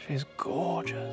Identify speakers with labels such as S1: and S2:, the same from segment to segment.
S1: She's gorgeous.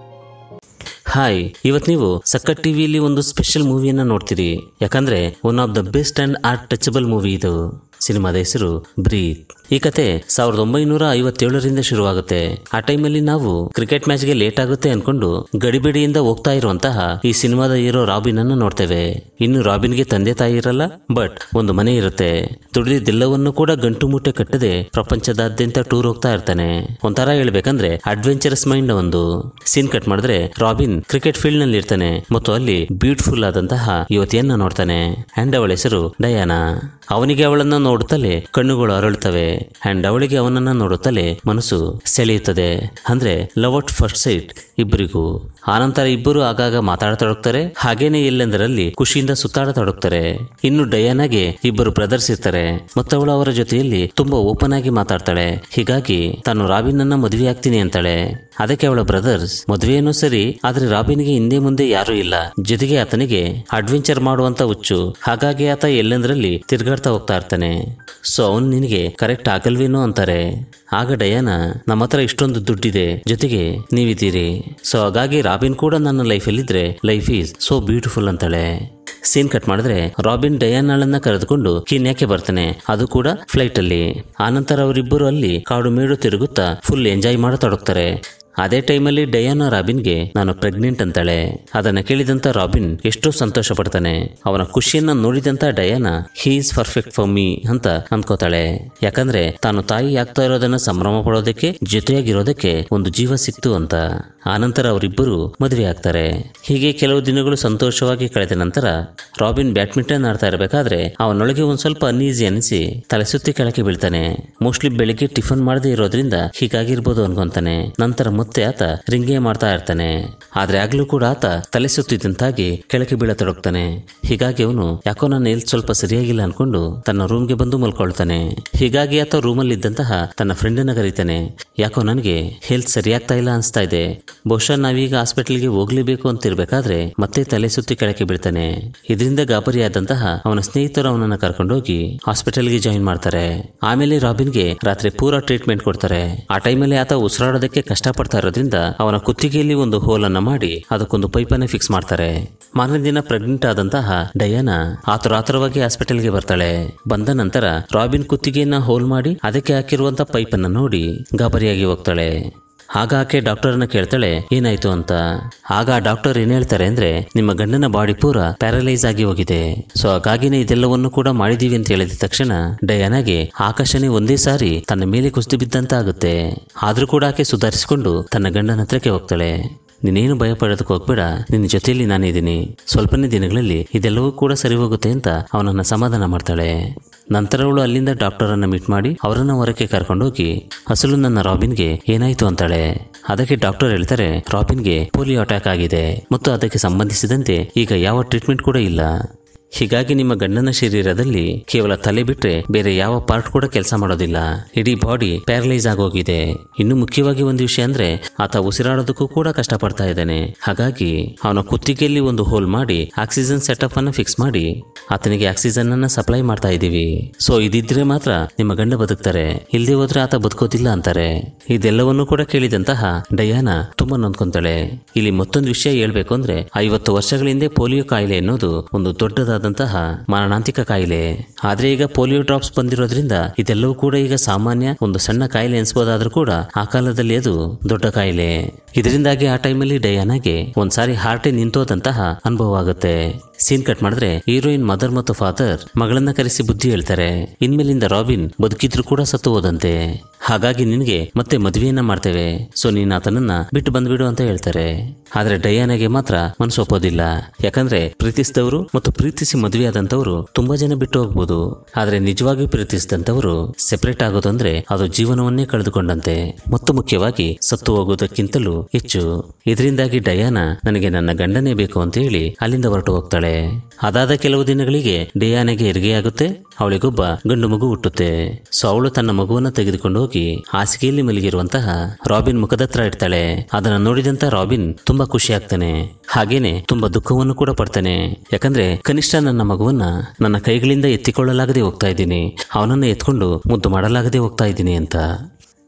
S2: Hi ಇವತ್ತು ನೀವು ಸಕ್ಕಟ್ ಟಿವಿಯಲ್ಲಿ ಒಂದು ಸ್ಪೆಷಲ್ ಮೂವಿಯನ್ನ ನೋಡ್ತೀರಿ ಯಾಕಂದ್ರೆ one of the best and heart touchable movie ಇದು ಸಿನಿಮಾದ ಹೆಸರು ಬ್ರೀತ್ ಈ ಕತೆ ಸಾವಿರದ ಒಂಬೈನೂರ ಐವತ್ತೇಳರಿಂದ ಶುರುವಾಗುತ್ತೆ ಆ ಟೈಮಲ್ಲಿ ನಾವು ಕ್ರಿಕೆಟ್ ಮ್ಯಾಚ್ಗೆ ಲೇಟ್ ಆಗುತ್ತೆ ಅನ್ಕೊಂಡು ಗಡಿಬಿಡಿಯಿಂದ ಹೋಗ್ತಾ ಇರುವಂತಹ ಈ ಸಿನಿಮಾದ ಹೀರೋ ರಾಬಿನ್ ಅನ್ನು ನೋಡ್ತೇವೆ ಇನ್ನು ರಾಬಿನ್ಗೆ ತಂದೆ ತಾಯಿ ಇರಲ್ಲ ಬಟ್ ಒಂದು ಮನೆ ಇರುತ್ತೆ ದುಡಿದಿದ್ದೆಲ್ಲವನ್ನು ಕೂಡ ಗಂಟು ಮೂಟೆ ಕಟ್ಟದೆ ಪ್ರಪಂಚದಾದ್ಯಂತ ಟೂರ್ ಹೋಗ್ತಾ ಇರ್ತಾನೆ ಒಂಥರ ಹೇಳ್ಬೇಕಂದ್ರೆ ಅಡ್ವೆಂಚರಸ್ ಮೈಂಡ್ ಒಂದು ಸೀನ್ ಕಟ್ ಮಾಡಿದ್ರೆ ರಾಬಿನ್ ಕ್ರಿಕೆಟ್ ಫೀಲ್ಡ್ ನಲ್ಲಿ ಇರ್ತಾನೆ ಮತ್ತು ಅಲ್ಲಿ ಬ್ಯೂಟಿಫುಲ್ ಆದಂತಹ ಯುವತಿಯನ್ನ ನೋಡ್ತಾನೆ ಅಂಡ್ ಅವಳ ಹೆಸರು ಡಯಾನಾ ಅವನಿಗೆ ಅವಳನ್ನ ನೋಡುತ್ತಲೇ ಕಣ್ಣುಗಳು ಅರಳುತ್ತವೆ ಅಂಡ್ ಅವಳಿಗೆ ಅವನನ್ನ ನೋಡುತ್ತಲೇ ಮನಸ್ಸು ಸೆಳೆಯುತ್ತದೆ ಅಂದ್ರೆ ಲವ್ ಅಟ್ ಫಸ್ಟ್ ಸೈಟ್ ಇಬ್ಬರಿಗೂ ಆನಂತರ ಇಬ್ಬರು ಆಗಾಗ ಮಾತಾಡತೊಡಗ್ತಾರೆ ಹಾಗೇನೆ ಎಲ್ಲೆಂದರಲ್ಲಿ ಖುಷಿಯಿಂದ ಸುತ್ತಾಡತೊಡಗ್ತಾರೆ ಇನ್ನು ಡಯಾನಾಗೆ ಇಬ್ಬರು ಬ್ರದರ್ಸ್ ಇರ್ತಾರೆ ಮತ್ತು ಅವಳು ಅವರ ಜೊತೆಯಲ್ಲಿ ತುಂಬಾ ಓಪನ್ ಆಗಿ ಮಾತಾಡ್ತಾಳೆ ಹೀಗಾಗಿ ತಾನು ರಾಬಿನ್ ಅನ್ನ ಮದುವೆ ಆಗ್ತೀನಿ ಅಂತಾಳೆ ಅದಕ್ಕೆ ಅವಳ ಬ್ರದರ್ಸ್ ಮದುವೆಯೂ ಸರಿ ಆದ್ರೆ ರಾಬಿನ್ಗೆ ಹಿಂದೆ ಮುಂದೆ ಯಾರೂ ಇಲ್ಲ ಜೊತೆಗೆ ಆತನಿಗೆ ಅಡ್ವೆಂಚರ್ ಮಾಡುವಂತ ಹುಚ್ಚು ಹಾಗಾಗಿ ಆತ ಎಲ್ಲೆಂದರಲ್ಲಿ ತಿರುಗಾಡ್ತಾ ಹೋಗ್ತಾ ಇರ್ತಾನೆ ಸೊ ಅವನು ನಿನಗೆ ಕರೆಕ್ಟ್ ಆಗಲ್ವೇನೋ ಅಂತಾರೆ ಆಗ ಡಯಾನ ನಮ್ಮ ಹತ್ರ ಇಷ್ಟೊಂದು ದುಡ್ಡಿದೆ ಜೊತೆಗೆ ನೀವಿದ್ದೀರಿ ಸೊ ಹಾಗಾಗಿ ರಾಬಿನ್ ಕೂಡ ನನ್ನ ಲೈಫಲ್ಲಿದ್ರೆ ಲೈಫ್ ಈಸ್ ಸೋ ಬ್ಯೂಟಿಫುಲ್ ಅಂತಾಳೆ ಸೀನ್ ಕಟ್ ಮಾಡಿದ್ರೆ ರಾಬಿನ್ ಡಯಾನಾಳನ್ನ ಕರೆದುಕೊಂಡು ಕೀನ್ಯಾಕ್ಕೆ ಬರ್ತಾನೆ ಅದು ಕೂಡ ಫ್ಲೈಟ್ ಅಲ್ಲಿ ಆನಂತರ ಅವರಿಬ್ಬರು ಅಲ್ಲಿ ಕಾಡು ಮೇಡು ತಿರುಗುತ್ತಾ ಫುಲ್ ಎಂಜಾಯ್ ಮಾಡತೊಡಗ್ತಾರೆ ಅದೇ ಟೈಮಲ್ಲಿ ಡಯಾನಾ ರಾಬಿನ್ಗೆ ನಾನು ಪ್ರೆಗ್ನೆಂಟ್ ಅಂತಾಳೆ ಅದನ್ನ ಕೇಳಿದಂತ ರಾಬಿನ್ ಎಷ್ಟೋ ಸಂತೋಷ ಪಡ್ತಾನೆ ಅವನ ಖುಷಿಯನ್ನ ನೋಡಿದಂತ Diana he is perfect for me ಅಂತ ಅನ್ಕೋತಾಳೆ ಯಾಕಂದ್ರೆ ತಾನು ತಾಯಿ ಆಗ್ತಾ ಇರೋದನ್ನ ಸಂಭ್ರಮ ಪಡೋದಕ್ಕೆ ಜೊತೆಯಾಗಿರೋದಕ್ಕೆ ಒಂದು ಜೀವ ಸಿಕ್ತು ಅಂತ ಆನಂತರ ಅವರಿಬ್ಬರು ಮದುವೆ ಆಗ್ತಾರೆ ಹೀಗೆ ಕೆಲವು ದಿನಗಳು ಸಂತೋಷವಾಗಿ ಕಳೆದ ನಂತರ ರಾಬಿನ್ ಬ್ಯಾಡ್ಮಿಂಟನ್ ಆಡ್ತಾ ಇರಬೇಕಾದ್ರೆ ಅವನೊಳಗೆ ಒಂದ್ ಸ್ವಲ್ಪ ಅನ್ಈಸಿ ಅನಿಸಿ ತಲೆ ಸುತ್ತಿ ಕೆಳಗೆ ಬೀಳ್ತಾನೆ ಮೋಸ್ಟ್ಲಿ ಬೆಳಿಗ್ಗೆ ಟಿಫನ್ ಮಾಡದೇ ಇರೋದ್ರಿಂದ ಹೀಗಾಗಿರ್ಬೋದು ಅನ್ಕೊಂತಾನೆ ನಂತರ ಮತ್ತೆ ಆತ ರಿಂಗೇ ಮಾಡ್ತಾ ಇರ್ತಾನೆ ಆದ್ರೆ ಆಗ್ಲೂ ಕೂಡ ಆತ ತಲೆ ಸುತ್ತಿದ್ದಂತಾಗಿ ಕೆಳಗೆ ಬೀಳತೊಡಗ್ತಾನೆ ಹೀಗಾಗಿ ಅವನು ಯಾಕೋ ನನ್ನ ಹೆಲ್ತ್ ಸ್ವಲ್ಪ ಸರಿಯಾಗಿಲ್ಲ ಅನ್ಕೊಂಡು ತನ್ನ ರೂಮ್ಗೆ ಬಂದು ಮಲ್ಕೊಳ್ತಾನೆ ಹೀಗಾಗಿ ಆತ ರೂಮಲ್ಲಿ ಇದ್ದಂತಹ ತನ್ನ ಫ್ರೆಂಡನ್ನ ಕರೀತಾನೆ ಯಾಕೋ ನನಗೆ ಹೆಲ್ತ್ ಸರಿಯಾಗ್ತಾ ಇಲ್ಲ ಅನ್ಸ್ತಾ ಇದೆ ಬಹುಶಃ ನಾವೀಗ ಹಾಸ್ಪಿಟಲ್ಗೆ ಹೋಗ್ಲೇಬೇಕು ಅಂತಿರ್ಬೇಕಾದ್ರೆ ಮತ್ತೆ ತಲೆ ಸುತ್ತಿ ಕೆಳಕ್ಕೆ ಬೀಳ್ತಾನೆ ಇದರಿಂದ ಗಾಬರಿಯಾದಂತಹ ಅವನ ಸ್ನೇಹಿತರು ಅವನನ್ನ ಕರ್ಕೊಂಡೋಗಿ ಹಾಸ್ಪಿಟಲ್ಗೆ ಜಾಯಿನ್ ಮಾಡ್ತಾರೆ ಆಮೇಲೆ ರಾಬಿನ್ಗೆ ರಾತ್ರಿ ಪೂರಾ ಟ್ರೀಟ್ಮೆಂಟ್ ಕೊಡ್ತಾರೆ ಆ ಟೈಮಲ್ಲಿ ಆತ ಉಸಿರಾಡೋದಕ್ಕೆ ಕಷ್ಟಪಡ್ತಾ ಇರೋದ್ರಿಂದ ಅವನ ಕುತ್ತಿಗೆಯಲ್ಲಿ ಒಂದು ಹೋಲ್ ಅನ್ನ ಮಾಡಿ ಅದಕ್ಕೊಂದು ಪೈಪನ್ನ ಫಿಕ್ಸ್ ಮಾಡ್ತಾರೆ ಮಾರನೇ ದಿನ ಪ್ರೆಗ್ನೆಂಟ್ ಆದಂತಹ ಡಯಾನಾ ಆತುರ ಆತುರವಾಗಿ ಹಾಸ್ಪಿಟಲ್ಗೆ ಬರ್ತಾಳೆ ಬಂದ ನಂತರ ರಾಬಿನ್ ಕುತ್ತಿಗೆಯನ್ನ ಹೋಲ್ ಮಾಡಿ ಅದಕ್ಕೆ ಹಾಕಿರುವಂತ ಪೈಪ್ ಅನ್ನ ನೋಡಿ ಗಾಬರಿಯಾಗಿ ಹೋಗ್ತಾಳೆ ಆಗ ಆಕೆ ಡಾಕ್ಟರ್ನ ಕೇಳ್ತಾಳೆ ಏನಾಯ್ತು ಅಂತ ಆಗ ಆ ಡಾಕ್ಟರ್ ಏನ್ ಹೇಳ್ತಾರೆ ಅಂದ್ರೆ ನಿಮ್ಮ ಗಂಡನ ಬಾಡಿ ಪೂರ ಪ್ಯಾರಲೈಸ್ ಆಗಿ ಹೋಗಿದೆ ಸೊ ಹಾಗಾಗಿನೇ ಇದೆಲ್ಲವನ್ನು ಕೂಡ ಮಾಡಿದೀವಿ ಅಂತ ಹೇಳಿದ ತಕ್ಷಣ ಡಯಾನಾಗೆ ಆಕಾಶನೇ ಒಂದೇ ಸಾರಿ ತನ್ನ ಮೇಲೆ ಕುಸಿದು ಬಿದ್ದಂತ ಆಗುತ್ತೆ ಆದ್ರೂ ಕೂಡ ಆಕೆ ಸುಧಾರಿಸಿಕೊಂಡು ತನ್ನ ಗಂಡನ ಹತ್ರಕ್ಕೆ ಹೋಗ್ತಾಳೆ ನೀನೇನು ಭಯ ಪಡೋದಕ್ಕೆ ಹೋಗ್ಬೇಡ ನಿನ್ನ ಜೊತೆಯಲ್ಲಿ ನಾನಿದ್ದೀನಿ ಸ್ವಲ್ಪನೇ ದಿನಗಳಲ್ಲಿ ಇದೆಲ್ಲವೂ ಕೂಡ ಸರಿ ಹೋಗುತ್ತೆ ಅಂತ ಅವನನ್ನ ಸಮಾಧಾನ ಮಾಡ್ತಾಳೆ ನಂತರ ಅವಳು ಅಲ್ಲಿಂದ ಡಾಕ್ಟರ್ ಅನ್ನ ಮೀಟ್ ಮಾಡಿ ಅವರನ್ನ ಹೊರಕ್ಕೆ ಕರ್ಕೊಂಡೋಗಿ ಅಸಲು ನನ್ನ ರಾಬಿನ್ಗೆ ಏನಾಯ್ತು ಅಂತಾಳೆ ಅದಕ್ಕೆ ಡಾಕ್ಟರ್ ಹೇಳ್ತಾರೆ ರಾಬಿನ್ಗೆ ಪೋಲಿಯೋ ಅಟ್ಯಾಕ್ ಆಗಿದೆ ಮತ್ತು ಅದಕ್ಕೆ ಸಂಬಂಧಿಸಿದಂತೆ ಈಗ ಯಾವ ಟ್ರೀಟ್ಮೆಂಟ್ ಕೂಡ ಇಲ್ಲ ಹೀಗಾಗಿ ನಿಮ್ಮ ಗಂಡನ ಶರೀರದಲ್ಲಿ ಕೇವಲ ತಲೆ ಬಿಟ್ರೆ ಬೇರೆ ಯಾವ ಪಾರ್ಟ್ ಕೂಡ ಕೆಲಸ ಮಾಡೋದಿಲ್ಲ ಇಡೀ ಬಾಡಿ ಪ್ಯಾರಲೈಸ್ ಆಗೋಗಿದೆ ಇನ್ನು ಮುಖ್ಯವಾಗಿ ಒಂದು ವಿಷಯ ಅಂದ್ರೆ ಆತ ಉಸಿರಾಡೋದಕ್ಕೂ ಕೂಡ ಕಷ್ಟಪಡ್ತಾ ಇದ್ದಾನೆ ಹಾಗಾಗಿ ಅವನ ಕುತ್ತಿಗೆಯಲ್ಲಿ ಒಂದು ಹೋಲ್ ಮಾಡಿ ಆಕ್ಸಿಜನ್ ಸೆಟಪ್ ಅನ್ನ ಫಿಕ್ಸ್ ಮಾಡಿ ಆತನಿಗೆ ಆಕ್ಸಿಜನ್ ಅನ್ನ ಸಪ್ಲೈ ಮಾಡ್ತಾ ಇದ್ದೀವಿ ಸೊ ಇದಿದ್ರೆ ಮಾತ್ರ ನಿಮ್ಮ ಗಂಡ ಬದುಕ್ತಾರೆ ಇಲ್ಲದೆ ಹೋದ್ರೆ ಆತ ಬದುಕೋದಿಲ್ಲ ಅಂತಾರೆ ಇದೆಲ್ಲವನ್ನೂ ಕೂಡ ಕೇಳಿದಂತಹ ಡಯಾನಾ ತುಂಬಾ ನೊಂದ್ಕೊಂತಾಳೆ ಇಲ್ಲಿ ಮತ್ತೊಂದು ವಿಷಯ ಹೇಳ್ಬೇಕು ಅಂದ್ರೆ ಐವತ್ತು ವರ್ಷಗಳ ಹಿಂದೆ ಪೋಲಿಯೋ ಕಾಯಿಲೆ ಅನ್ನೋದು ಒಂದು ದೊಡ್ಡದಾದಂತಹ ಮಾರಣಾಂತಿಕ ಕಾಯಿಲೆ ಆದ್ರೆ ಈಗ ಪೋಲಿಯೋ ಡ್ರಾಪ್ಸ್ ಬಂದಿರೋದ್ರಿಂದ ಇದೆಲ್ಲವೂ ಕೂಡ ಈಗ ಸಾಮಾನ್ಯ ಒಂದು ಸಣ್ಣ ಕಾಯಿಲೆ ಎನ್ಸ್ಬೋದಾದ್ರೂ ಕೂಡ ಆ ಕಾಲದಲ್ಲಿ ಅದು ದೊಡ್ಡ ಕಾಯಿಲೆ ಇದರಿಂದಾಗಿ ಆ ಟೈಮಲ್ಲಿ ಡಯಾನಾಗೆ ಒಂದ್ಸಾರಿ ಹಾರ್ಟೇ ನಿಂತೋದಂತಹ ಅನುಭವ ಆಗುತ್ತೆ ಸೀನ್ ಕಟ್ ಮಾಡಿದ್ರೆ ಹೀರೋಯಿನ್ ಮದರ್ ಮತ್ತು ಫಾದರ್ ಮಗಳನ್ನ ಕರೆಸಿ ಬುದ್ಧಿ ಹೇಳ್ತಾರೆ ಇನ್ಮೇಲಿಂದ ರಾಬಿನ್ ಬದುಕಿದ್ರು ಕೂಡ ಸತ್ತು ಹೋದಂತೆ ಹಾಗಾಗಿ ನಿನಗೆ ಮತ್ತೆ ಮದುವೆಯನ್ನ ಮಾಡ್ತೇವೆ ಸೊ ನೀನ್ ಆತನನ್ನ ಬಿಟ್ಟು ಬಂದ್ಬಿಡು ಅಂತ ಹೇಳ್ತಾರೆ ಆದ್ರೆ ಡಯಾನಾಗೆ ಮಾತ್ರ ಮನಸ್ಸು ಒಪ್ಪೋದಿಲ್ಲ ಯಾಕಂದ್ರೆ ಪ್ರೀತಿಸಿದವರು ಮತ್ತು ಪ್ರೀತಿಸಿ ಮದುವೆ ಆದಂತವರು ತುಂಬಾ ಜನ ಬಿಟ್ಟು ಹೋಗ್ಬೋದು ಆದ್ರೆ ನಿಜವಾಗಿಯೂ ಪ್ರೀತಿಸಿದಂತವರು ಸೆಪರೇಟ್ ಆಗೋದಂದ್ರೆ ಅದು ಜೀವನವನ್ನೇ ಕಳೆದುಕೊಂಡಂತೆ ಮತ್ತು ಮುಖ್ಯವಾಗಿ ಸತ್ತು ಹೋಗೋದಕ್ಕಿಂತಲೂ ಹೆಚ್ಚು ಇದರಿಂದಾಗಿ ಡಯಾನಾ ನನಗೆ ನನ್ನ ಗಂಡನೇ ಬೇಕು ಅಂತ ಹೇಳಿ ಅಲ್ಲಿಂದ ಹೊರಟು ಹೋಗ್ತಾಳೆ ಅದಾದ ಕೆಲವು ದಿನಗಳಿಗೆ ಡಯಾನಾಗೆ ಹೆರಿಗೆಯಾಗುತ್ತೆ ಅವಳಿಗೊಬ್ಬ ಗಂಡು ಮಗು ಹುಟ್ಟುತ್ತೆ ಸೊ ಅವಳು ತನ್ನ ಮಗುವನ್ನ ತೆಗೆದುಕೊಂಡು ಹೋಗಿ ಹಾಸಿಗೆಯಲ್ಲಿ ಮಲಗಿರುವಂತಹ ರಾಬಿನ್ ಮುಖದತ್ರ ಇಡ್ತಾಳೆ ಅದನ್ನ ನೋಡಿದಂತ ರಾಬಿನ್ ತುಂಬಾ ಖುಷಿ ಆಗ್ತಾನೆ ಹಾಗೇನೆ ತುಂಬಾ ದುಃಖವನ್ನು ಕೂಡ ಪಡ್ತಾನೆ ಯಾಕಂದ್ರೆ ಕನಿಷ್ಠ ನನ್ನ ಮಗುವನ್ನ ನನ್ನ ಕೈಗಳಿಂದ ಎತ್ತಿಕೊಳ್ಳಲಾಗದೆ ಹೋಗ್ತಾ ಇದ್ದೀನಿ ಅವನನ್ನ ಎತ್ಕೊಂಡು ಮುದ್ದು ಮಾಡಲಾಗದೆ ಹೋಗ್ತಾ ಇದ್ದೀನಿ ಅಂತ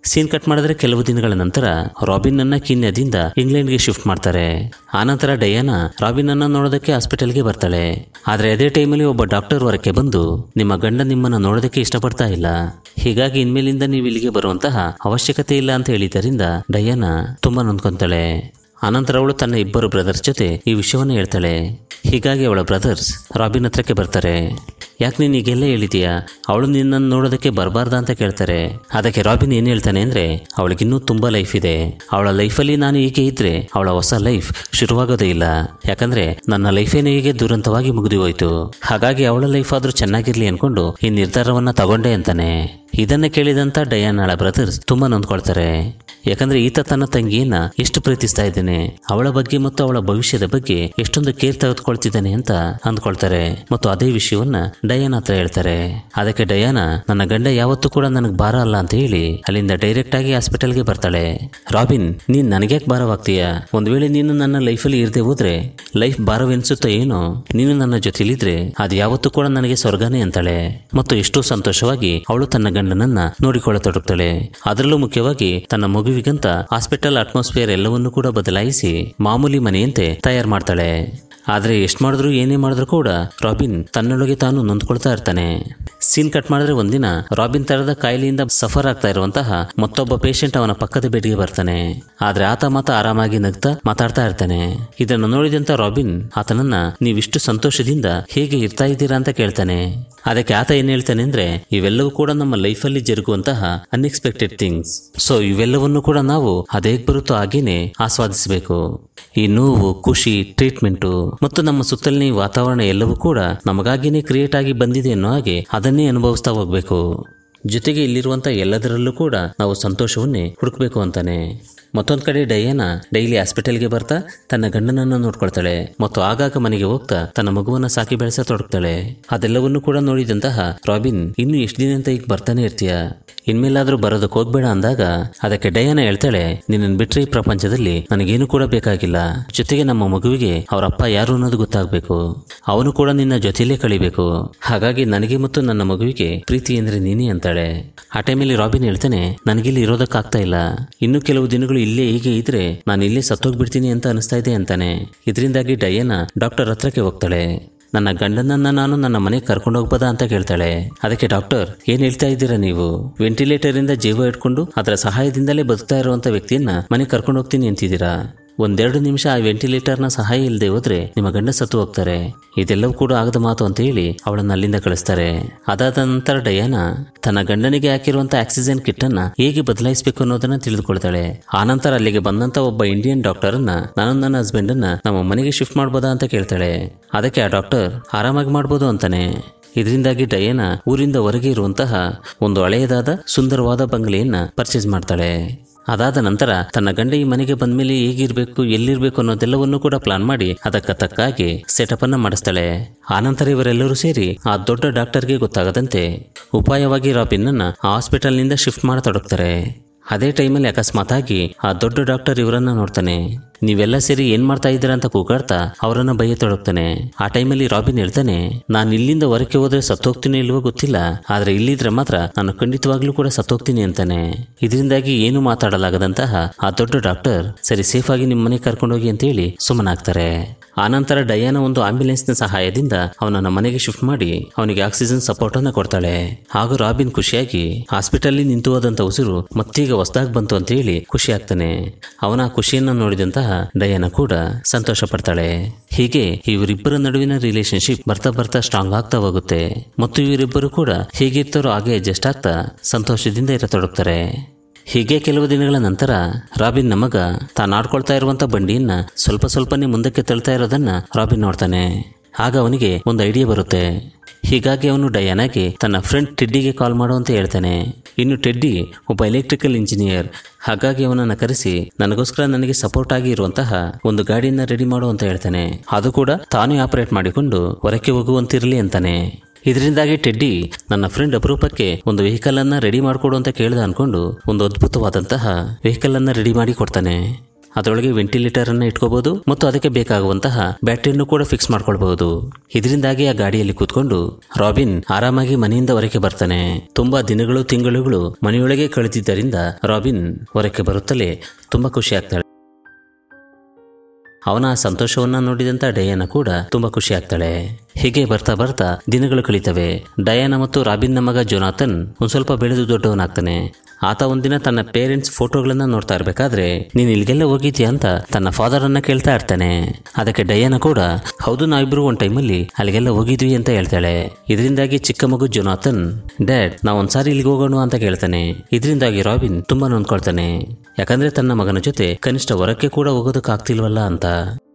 S2: ಸೀನ್ ಕಟ್ ಮಾಡಿದ್ರೆ ಕೆಲವು ದಿನಗಳ ನಂತರ ರಾಬಿನ್ ಅನ್ನ ಕೀನ್ಯಾದಿಂದ ಇಂಗ್ಲೆಂಡ್ಗೆ ಶಿಫ್ಟ್ ಮಾಡ್ತಾರೆ ಆನಂತರ ಡಯಾನಾ ರಾಬಿನ್ ಅನ್ನ ನೋಡೋದಕ್ಕೆ ಹಾಸ್ಪಿಟಲ್ಗೆ ಬರ್ತಾಳೆ ಆದ್ರೆ ಅದೇ ಟೈಮಲ್ಲಿ ಒಬ್ಬ ಡಾಕ್ಟರ್ ಹೊರಕ್ಕೆ ಬಂದು ನಿಮ್ಮ ಗಂಡ ನಿಮ್ಮನ್ನ ನೋಡೋದಕ್ಕೆ ಇಷ್ಟಪಡ್ತಾ ಇಲ್ಲ ಹೀಗಾಗಿ ಇನ್ಮೇಲಿಂದ ನೀವು ಇಲ್ಲಿಗೆ ಬರುವಂತಹ ಅವಶ್ಯಕತೆ ಇಲ್ಲ ಅಂತ ಹೇಳಿದ್ದರಿಂದ ಡಯಾನಾ ತುಂಬಾ ನೊಂದ್ಕೊಂತಾಳೆ ಆನಂತರ ಅವಳು ತನ್ನ ಇಬ್ಬರು ಬ್ರದರ್ಸ್ ಜೊತೆ ಈ ವಿಷಯವನ್ನು ಹೇಳ್ತಾಳೆ ಹೀಗಾಗಿ ಅವಳ ಬ್ರದರ್ಸ್ ರಾಬಿನ್ ಹತ್ರಕ್ಕೆ ಬರ್ತಾರೆ ಯಾಕೆ ನೀನು ಈಗೆಲ್ಲ ಹೇಳಿದೀಯಾ ಅವಳು ನಿನ್ನನ್ನು ನೋಡೋದಕ್ಕೆ ಬರಬಾರ್ದ ಅಂತ ಕೇಳ್ತಾರೆ ಅದಕ್ಕೆ ರಾಬಿನ್ ಏನು ಹೇಳ್ತಾನೆ ಅಂದರೆ ಅವಳಿಗಿನ್ನೂ ತುಂಬ ಲೈಫ್ ಇದೆ ಅವಳ ಲೈಫಲ್ಲಿ ನಾನು ಹೀಗೆ ಇದ್ರೆ ಅವಳ ಹೊಸ ಲೈಫ್ ಶುರುವಾಗೋದೇ ಇಲ್ಲ ಯಾಕಂದ್ರೆ ನನ್ನ ಲೈಫೇನು ಹೀಗೆ ದುರಂತವಾಗಿ ಮುಗಿದು ಹೋಯ್ತು ಹಾಗಾಗಿ ಅವಳ ಲೈಫ್ ಆದರೂ ಚೆನ್ನಾಗಿರ್ಲಿ ಅನ್ಕೊಂಡು ಈ ನಿರ್ಧಾರವನ್ನ ತಗೊಂಡೆ ಅಂತಾನೆ ಇದನ್ನ ಕೇಳಿದಂತ ಡಯಾನಾಳ ಬ್ರದರ್ಸ್ ತುಂಬಾ ನೊಂದ್ಕೊಳ್ತಾರೆ ಯಾಕಂದ್ರೆ ಈತ ತನ್ನ ತಂಗಿಯನ್ನ ಎಷ್ಟು ಪ್ರೀತಿಸ್ತಾ ಇದ್ದಾನೆ ಅವಳ ಬಗ್ಗೆ ಮತ್ತು ಅವಳ ಭವಿಷ್ಯದ ಬಗ್ಗೆ ಎಷ್ಟೊಂದು ಕೇರ್ ತೆಗೆದುಕೊಳ್ತಿದ್ದಾನೆ ಅಂತ ಅಂದ್ಕೊಳ್ತಾರೆ ಮತ್ತು ಅದೇ ವಿಷಯವನ್ನ ಡಯಾನ ಹತ್ರ ಹೇಳ್ತಾರೆ ಅದಕ್ಕೆ ಡಯಾನ ನನ್ನ ಗಂಡ ಯಾವತ್ತೂ ಕೂಡ ನನಗೆ ಭಾರ ಅಲ್ಲ ಅಂತ ಹೇಳಿ ಅಲ್ಲಿಂದ ಡೈರೆಕ್ಟ್ ಆಗಿ ಹಾಸ್ಪಿಟಲ್ಗೆ ಬರ್ತಾಳೆ ರಾಬಿನ್ ನೀನ್ ನನಗ್ಯಾಕೆ ಭಾರವಾಗ್ತೀಯ ಒಂದ್ ವೇಳೆ ನೀನು ನನ್ನ ಲೈಫಲ್ಲಿ ಇರದೆ ಹೋದ್ರೆ ಲೈಫ್ ಭಾರವೆನ್ಸುತ್ತೋ ಏನೋ ನೀನು ನನ್ನ ಜೊತೆಲಿದ್ರೆ ಅದು ಯಾವತ್ತೂ ಕೂಡ ನನಗೆ ಸ್ವರ್ಗನೇ ಅಂತಾಳೆ ಮತ್ತು ಎಷ್ಟೋ ಸಂತೋಷವಾಗಿ ಅವಳು ತನ್ನ ಗಂಡನನ್ನ ನೋಡಿಕೊಳ್ಳತೊಡಗ್ತಾಳೆ ಅದರಲ್ಲೂ ಮುಖ್ಯವಾಗಿ ತನ್ನ ಮಗುವಿಗಂತ ಹಾಸ್ಪಿಟಲ್ ಅಟ್ಮಾಸ್ಫಿಯರ್ ಎಲ್ಲವನ್ನೂ ಕೂಡ ಬದಲಾಯಿಸಿ ಮಾಮೂಲಿ ಮನೆಯಂತೆ ತಯಾರು ಮಾಡ್ತಾಳೆ ಆದ್ರೆ ಎಷ್ಟು ಮಾಡಿದ್ರು ಏನೇ ಮಾಡಿದ್ರು ಕೂಡ ರಾಬಿನ್ ತನ್ನೊಳಗೆ ತಾನು ನೊಂದ್ಕೊಳ್ತಾ ಇರ್ತಾನೆ ಸೀನ್ ಕಟ್ ಮಾಡಿದ್ರೆ ಒಂದಿನ ರಾಬಿನ್ ತರದ ಕಾಯಿಲೆಯಿಂದ ಸಫರ್ ಆಗ್ತಾ ಇರುವಂತಹ ಮತ್ತೊಬ್ಬ ಪೇಷಂಟ್ ಅವನ ಪಕ್ಕದ ಬೆಡ್ಗೆ ಬರ್ತಾನೆ ಆದ್ರೆ ಆತ ಮಾತ ಆರಾಮಾಗಿ ನಗ್ತಾ ಮಾತಾಡ್ತಾ ಇರ್ತಾನೆ ಇದನ್ನು ನೋಡಿದಂತ ರಾಬಿನ್ ಆತನನ್ನ ನೀವಿಷ್ಟು ಸಂತೋಷದಿಂದ ಹೇಗೆ ಇರ್ತಾ ಇದ್ದೀರಾ ಅಂತ ಕೇಳ್ತಾನೆ ಅದಕ್ಕೆ ಆತ ಏನ್ ಹೇಳ್ತಾನೆ ಅಂದ್ರೆ ಇವೆಲ್ಲವೂ ಕೂಡ ನಮ್ಮ ಲೈಫಲ್ಲಿ ಜರುಗುವಂತಹ ಅನ್ಎಕ್ಸ್ಪೆಕ್ಟೆಡ್ ಥಿಂಗ್ಸ್ ಸೊ ಇವೆಲ್ಲವನ್ನು ಕೂಡ ನಾವು ಅದೇಗ್ ಬರುತ್ತೋ ಹಾಗೇನೆ ಆಸ್ವಾದಿಸಬೇಕು ಈ ನೋವು ಖುಷಿ ಟ್ರೀಟ್ಮೆಂಟು ಮತ್ತು ನಮ್ಮ ಸುತ್ತಲಿನ ಈ ವಾತಾವರಣ ಎಲ್ಲವೂ ಕೂಡ ನಮಗಾಗಿನೇ ಕ್ರಿಯೇಟ್ ಆಗಿ ಬಂದಿದೆ ಅನ್ನೋ ಹಾಗೆ ಅದನ್ನೇ ಅನುಭವಿಸ್ತಾ ಹೋಗ್ಬೇಕು ಜೊತೆಗೆ ಇಲ್ಲಿರುವಂತ ಎಲ್ಲದರಲ್ಲೂ ಕೂಡ ನಾವು ಸಂತೋಷವನ್ನೇ ಹುಡುಕ್ಬೇಕು ಅಂತಾನೆ ಮತ್ತೊಂದ್ ಕಡೆ ಡಯಾನ ಡೈಲಿ ಹಾಸ್ಪಿಟಲ್ಗೆ ಬರ್ತಾ ತನ್ನ ಗಂಡನನ್ನ ನೋಡ್ಕೊಳ್ತಾಳೆ ಮತ್ತು ಆಗಾಗ ಮನೆಗೆ ಹೋಗ್ತಾ ತನ್ನ ಮಗುವನ್ನ ಸಾಕಿ ಬೆಳೆಸತೊಡಗ್ತಾಳೆ ಅದೆಲ್ಲವನ್ನೂ ಕೂಡ ನೋಡಿದಂತಹ ರಾಬಿನ್ ಇನ್ನು ಎಷ್ಟು ದಿನ ಅಂತ ಈಗ ಬರ್ತಾನೆ ಇರ್ತೀಯ ಇನ್ಮೇಲಾದ್ರೂ ಬರೋದಕ್ಕೆ ಹೋಗ್ಬೇಡ ಅಂದಾಗ ಅದಕ್ಕೆ ಡಯಾನ ಹೇಳ್ತಾಳೆ ನಿನ್ನನ್ನು ಬಿಟ್ರೆ ಈ ಪ್ರಪಂಚದಲ್ಲಿ ನನಗೇನು ಕೂಡ ಬೇಕಾಗಿಲ್ಲ ಜೊತೆಗೆ ನಮ್ಮ ಮಗುವಿಗೆ ಅವರ ಅಪ್ಪ ಯಾರು ಅನ್ನೋದು ಗೊತ್ತಾಗಬೇಕು ಅವನು ಕೂಡ ನಿನ್ನ ಜೊತೆಯಲ್ಲೇ ಕಳಿಬೇಕು ಹಾಗಾಗಿ ನನಗೆ ಮತ್ತು ನನ್ನ ಮಗುವಿಗೆ ಪ್ರೀತಿ ಅಂದ್ರೆ ನೀನೇ ಅಂತಾಳೆ ಆ ಟೈಮಲ್ಲಿ ರಾಬಿನ್ ಹೇಳ್ತಾನೆ ನನಗಿಲ್ಲಿ ಇರೋದಕ್ಕಾಗ್ತಾ ಇಲ್ಲ ಇನ್ನು ಕೆಲವು ದಿನಗಳು ಇಲ್ಲೇ ಹೀಗೆ ಇದ್ರೆ ನಾನು ಇಲ್ಲೇ ಸತ್ತೋಗ್ಬಿಡ್ತೀನಿ ಅಂತ ಅನಿಸ್ತಾ ಇದೆ ಅಂತಾನೆ ಇದರಿಂದಾಗಿ ಡಯಾನ ಡಾಕ್ಟರ್ ಹತ್ರಕ್ಕೆ ಹೋಗ್ತಾಳೆ ನನ್ನ ಗಂಡನನ್ನ ನಾನು ನನ್ನ ಮನೆಗೆ ಕರ್ಕೊಂಡು ಹೋಗ್ಬೋದಾ ಅಂತ ಕೇಳ್ತಾಳೆ ಅದಕ್ಕೆ ಡಾಕ್ಟರ್ ಏನ್ ಹೇಳ್ತಾ ಇದ್ದೀರಾ ನೀವು ವೆಂಟಿಲೇಟರ್ ಇಂದ ಜೀವ ಇಟ್ಕೊಂಡು ಅದರ ಸಹಾಯದಿಂದಲೇ ಬದುಕ್ತಾ ಇರುವಂತ ವ್ಯಕ್ತಿಯನ್ನ ಮನೆಗೆ ಕರ್ಕೊಂಡು ಹೋಗ್ತೀನಿ ಅಂತಿದ್ದೀರಾ ಒಂದೆರಡು ನಿಮಿಷ ಆ ವೆಂಟಿಲೇಟರ್ನ ಸಹಾಯ ಇಲ್ಲದೆ ಹೋದ್ರೆ ನಿಮ್ಮ ಗಂಡ ಸತ್ತು ಹೋಗ್ತಾರೆ ಇದೆಲ್ಲವೂ ಕೂಡ ಆಗದ ಮಾತು ಅಂತ ಹೇಳಿ ಅವಳನ್ನ ಅಲ್ಲಿಂದ ಕಳಿಸ್ತಾರೆ ಅದಾದ ನಂತರ ಡಯಾನ ತನ್ನ ಗಂಡನಿಗೆ ಹಾಕಿರುವಂತ ಆಕ್ಸಿಜನ್ ಕಿಟ್ ಅನ್ನ ಹೇಗೆ ಬದಲಾಯಿಸಬೇಕು ಅನ್ನೋದನ್ನ ತಿಳಿದುಕೊಳ್ತಾಳೆ ಆನಂತರ ಅಲ್ಲಿಗೆ ಬಂದಂತ ಒಬ್ಬ ಇಂಡಿಯನ್ ಡಾಕ್ಟರ್ ಅನ್ನ ನಾನು ನನ್ನ ಹಸ್ಬೆಂಡ್ ಅನ್ನ ನಮ್ಮ ಮನೆಗೆ ಶಿಫ್ಟ್ ಮಾಡ್ಬೋದಾ ಅಂತ ಕೇಳ್ತಾಳೆ ಅದಕ್ಕೆ ಆ ಡಾಕ್ಟರ್ ಆರಾಮಾಗಿ ಮಾಡ್ಬೋದು ಅಂತಾನೆ ಇದರಿಂದಾಗಿ ಡಯಾನ ಊರಿಂದ ಹೊರಗೆ ಇರುವಂತಹ ಒಂದು ಹಳೆಯದಾದ ಸುಂದರವಾದ ಬಂಗಲೆಯನ್ನ ಪರ್ಚೇಸ್ ಮಾಡ್ತಾಳೆ ಅದಾದ ನಂತರ ತನ್ನ ಗಂಡ ಈ ಮನೆಗೆ ಬಂದ್ಮೇಲೆ ಹೇಗಿರ್ಬೇಕು ಎಲ್ಲಿರ್ಬೇಕು ಅನ್ನೋದೆಲ್ಲವನ್ನೂ ಕೂಡ ಪ್ಲಾನ್ ಮಾಡಿ ಅದಕ್ಕೆ ತಕ್ಕಾಗಿ ಸೆಟಪ್ ಅನ್ನ ಮಾಡಿಸ್ತಾಳೆ ಆನಂತರ ಇವರೆಲ್ಲರೂ ಸೇರಿ ಆ ದೊಡ್ಡ ಡಾಕ್ಟರ್ಗೆ ಗೊತ್ತಾಗದಂತೆ ಉಪಾಯವಾಗಿ ರಾಬಿನ್ನನ್ನ ಆ ಹಾಸ್ಪಿಟಲ್ನಿಂದ ಶಿಫ್ಟ್ ಮಾಡತೊಡಗ್ತಾರೆ ಅದೇ ಟೈಮಲ್ಲಿ ಅಕಸ್ಮಾತ್ ಆಗಿ ಆ ದೊಡ್ಡ ಡಾಕ್ಟರ್ ಇವರನ್ನ ನೋಡ್ತಾನೆ ನೀವೆಲ್ಲ ಸೇರಿ ಏನ್ ಮಾಡ್ತಾ ಇದ್ದೀರಾ ಅಂತ ಕೂಗಾಡ್ತಾ ಅವರನ್ನ ಬೈಯತೊಡಗ್ತಾನೆ ಆ ಟೈಮಲ್ಲಿ ರಾಬಿನ್ ಹೇಳ್ತಾನೆ ನಾನು ಇಲ್ಲಿಂದ ಹೊರಕ್ಕೆ ಹೋದ್ರೆ ಸತ್ತೋಗ್ತೀನಿ ಇಲ್ವೋ ಗೊತ್ತಿಲ್ಲ ಆದ್ರೆ ಇಲ್ಲಿದ್ರೆ ಮಾತ್ರ ನಾನು ಖಂಡಿತವಾಗ್ಲೂ ಕೂಡ ಸತ್ತೋಗ್ತೀನಿ ಅಂತಾನೆ ಇದರಿಂದಾಗಿ ಏನು ಮಾತಾಡಲಾಗದಂತಹ ಆ ದೊಡ್ಡ ಡಾಕ್ಟರ್ ಸರಿ ಸೇಫ್ ಆಗಿ ನಿಮ್ಮ ಮನೆಗೆ ಕರ್ಕೊಂಡೋಗಿ ಅಂತ ಹೇಳಿ ಸುಮ್ಮನಾಗ್ತಾರೆ ಆನಂತರ ಡಯಾನ ಒಂದು ಆಂಬ್ಯುಲೆನ್ಸ್ನ ಸಹಾಯದಿಂದ ಅವನನ್ನ ಮನೆಗೆ ಶಿಫ್ಟ್ ಮಾಡಿ ಅವನಿಗೆ ಆಕ್ಸಿಜನ್ ಸಪೋರ್ಟ್ ಅನ್ನ ಕೊಡ್ತಾಳೆ ಹಾಗೂ ರಾಬಿನ್ ಖುಷಿಯಾಗಿ ಹಾಸ್ಪಿಟಲ್ ನಿಂತು ಹೋದಂತ ಉಸಿರು ಮತ್ತೀಗ ಹೊಸದಾಗಿ ಬಂತು ಅಂತ ಹೇಳಿ ಖುಷಿ ಆಗ್ತಾನೆ ಅವನ ಆ ಖುಷಿಯನ್ನ ನೋಡಿದಂತಹ ಡಯಾನ ಕೂಡ ಸಂತೋಷ ಪಡ್ತಾಳೆ ಹೀಗೆ ಇವರಿಬ್ಬರ ನಡುವಿನ ರಿಲೇಶನ್ಶಿಪ್ ಬರ್ತಾ ಬರ್ತಾ ಸ್ಟ್ರಾಂಗ್ ಆಗ್ತಾ ಹೋಗುತ್ತೆ ಮತ್ತು ಇವರಿಬ್ಬರು ಕೂಡ ಹೇಗಿರ್ತಾರೋ ಹಾಗೆ ಅಡ್ಜಸ್ಟ್ ಆಗ್ತಾ ಸಂತೋಷದಿಂದ ಇರತೊಡಗ್ತಾರೆ ಹೀಗೆ ಕೆಲವು ದಿನಗಳ ನಂತರ ರಾಬಿನ್ ನಮಗ ತಾನು ಆಡ್ಕೊಳ್ತಾ ಇರುವಂತ ಬಂಡಿಯನ್ನ ಸ್ವಲ್ಪ ಸ್ವಲ್ಪನೇ ಮುಂದಕ್ಕೆ ತಳ್ತಾ ಇರೋದನ್ನ ರಾಬಿನ್ ನೋಡ್ತಾನೆ ಆಗ ಅವನಿಗೆ ಒಂದು ಐಡಿಯಾ ಬರುತ್ತೆ ಹೀಗಾಗಿ ಅವನು ಡಯಾನಾಗೆ ತನ್ನ ಫ್ರೆಂಡ್ ಟೆಡ್ಡಿಗೆ ಕಾಲ್ ಮಾಡು ಅಂತ ಹೇಳ್ತಾನೆ ಇನ್ನು ಟೆಡ್ಡಿ ಒಬ್ಬ ಎಲೆಕ್ಟ್ರಿಕಲ್ ಇಂಜಿನಿಯರ್ ಹಾಗಾಗಿ ಅವನನ್ನು ಕರೆಸಿ ನನಗೋಸ್ಕರ ನನಗೆ ಸಪೋರ್ಟ್ ಆಗಿ ಇರುವಂತಹ ಒಂದು ಗಾಡಿಯನ್ನ ರೆಡಿ ಮಾಡು ಅಂತ ಹೇಳ್ತಾನೆ ಅದು ಕೂಡ ತಾನೇ ಆಪರೇಟ್ ಮಾಡಿಕೊಂಡು ಹೊರಕ್ಕೆ ಹೋಗುವಂತಿರಲಿ ಅಂತಾನೆ ಇದರಿಂದಾಗಿ ಟೆಡ್ಡಿ ನನ್ನ ಫ್ರೆಂಡ್ ಅಪರೂಪಕ್ಕೆ ಒಂದು ವೆಹಿಕಲ್ ಅನ್ನ ರೆಡಿ ಮಾಡಿಕೊಡು ಅಂತ ಕೇಳ್ದ ಅನ್ಕೊಂಡು ಒಂದು ಅದ್ಭುತವಾದಂತಹ ವೆಹಿಕಲ್ ಅನ್ನ ರೆಡಿ ಮಾಡಿ ಕೊಡ್ತಾನೆ ಅದರೊಳಗೆ ವೆಂಟಿಲೇಟರ್ ಅನ್ನ ಇಟ್ಕೋಬಹುದು ಮತ್ತು ಅದಕ್ಕೆ ಬೇಕಾಗುವಂತಹ ಬ್ಯಾಟರಿಯನ್ನು ಕೂಡ ಫಿಕ್ಸ್ ಮಾಡ್ಕೊಳ್ಬಹುದು ಇದರಿಂದಾಗಿ ಆ ಗಾಡಿಯಲ್ಲಿ ಕೂತ್ಕೊಂಡು ರಾಬಿನ್ ಆರಾಮಾಗಿ ಮನೆಯಿಂದ ಹೊರಕ್ಕೆ ಬರ್ತಾನೆ ತುಂಬಾ ದಿನಗಳು ತಿಂಗಳುಗಳು ಮನೆಯೊಳಗೆ ಕಳೆದಿದ್ದರಿಂದ ರಾಬಿನ್ ಹೊರಕ್ಕೆ ಬರುತ್ತಲೇ ತುಂಬಾ ಖುಷಿ ಆಗ್ತಾಳೆ ಅವನ ಆ ಸಂತೋಷವನ್ನ ನೋಡಿದಂತ ಡಯಾನ ಕೂಡ ತುಂಬಾ ಖುಷಿ ಆಗ್ತಾಳೆ ಹೀಗೆ ಬರ್ತಾ ಬರ್ತಾ ದಿನಗಳು ಕಳೀತವೆ ಡಯಾನ ಮತ್ತು ರಾಬಿನ್ನ ಮಗ ಜೊನಾಥನ್ ಒಂದ್ ಸ್ವಲ್ಪ ಬೆಳೆದು ದೊಡ್ಡವನಾಗ್ತಾನೆ ಆತ ಒಂದಿನ ತನ್ನ ಪೇರೆಂಟ್ಸ್ ಫೋಟೋಗಳನ್ನ ನೋಡ್ತಾ ಇರ್ಬೇಕಾದ್ರೆ ನೀನ್ ಇಲ್ಲಿಗೆಲ್ಲ ಹೋಗಿದ್ಯಾ ಅಂತ ತನ್ನ ಫಾದರ್ ಅನ್ನ ಕೇಳ್ತಾ ಇರ್ತಾನೆ ಅದಕ್ಕೆ ಡಯಾನ ಕೂಡ ಹೌದು ನಾವಿಬ್ರು ಒಂದ್ ಟೈಮಲ್ಲಿ ಅಲ್ಲಿಗೆಲ್ಲ ಹೋಗಿದ್ವಿ ಅಂತ ಹೇಳ್ತಾಳೆ ಇದರಿಂದಾಗಿ ಚಿಕ್ಕ ಮಗು ಜೊನಾಥನ್ ಡ್ಯಾಡ್ ನಾವ್ ಒಂದ್ಸಾರಿ ಇಲ್ಲಿಗೆ ಹೋಗೋಣ ಅಂತ ಕೇಳ್ತಾನೆ ಇದರಿಂದಾಗಿ ರಾಬಿನ್ ತುಂಬಾ ನೊಂದ್ಕೊಳ್ತಾನೆ ಯಾಕಂದ್ರೆ ತನ್ನ ಮಗನ ಜೊತೆ ಕನಿಷ್ಠ ಹೊರಕ್ಕೆ ಕೂಡ ಹೋಗೋದಕ್ಕಾಗ್ತಿಲ್ವಲ್ಲ ಅಂತ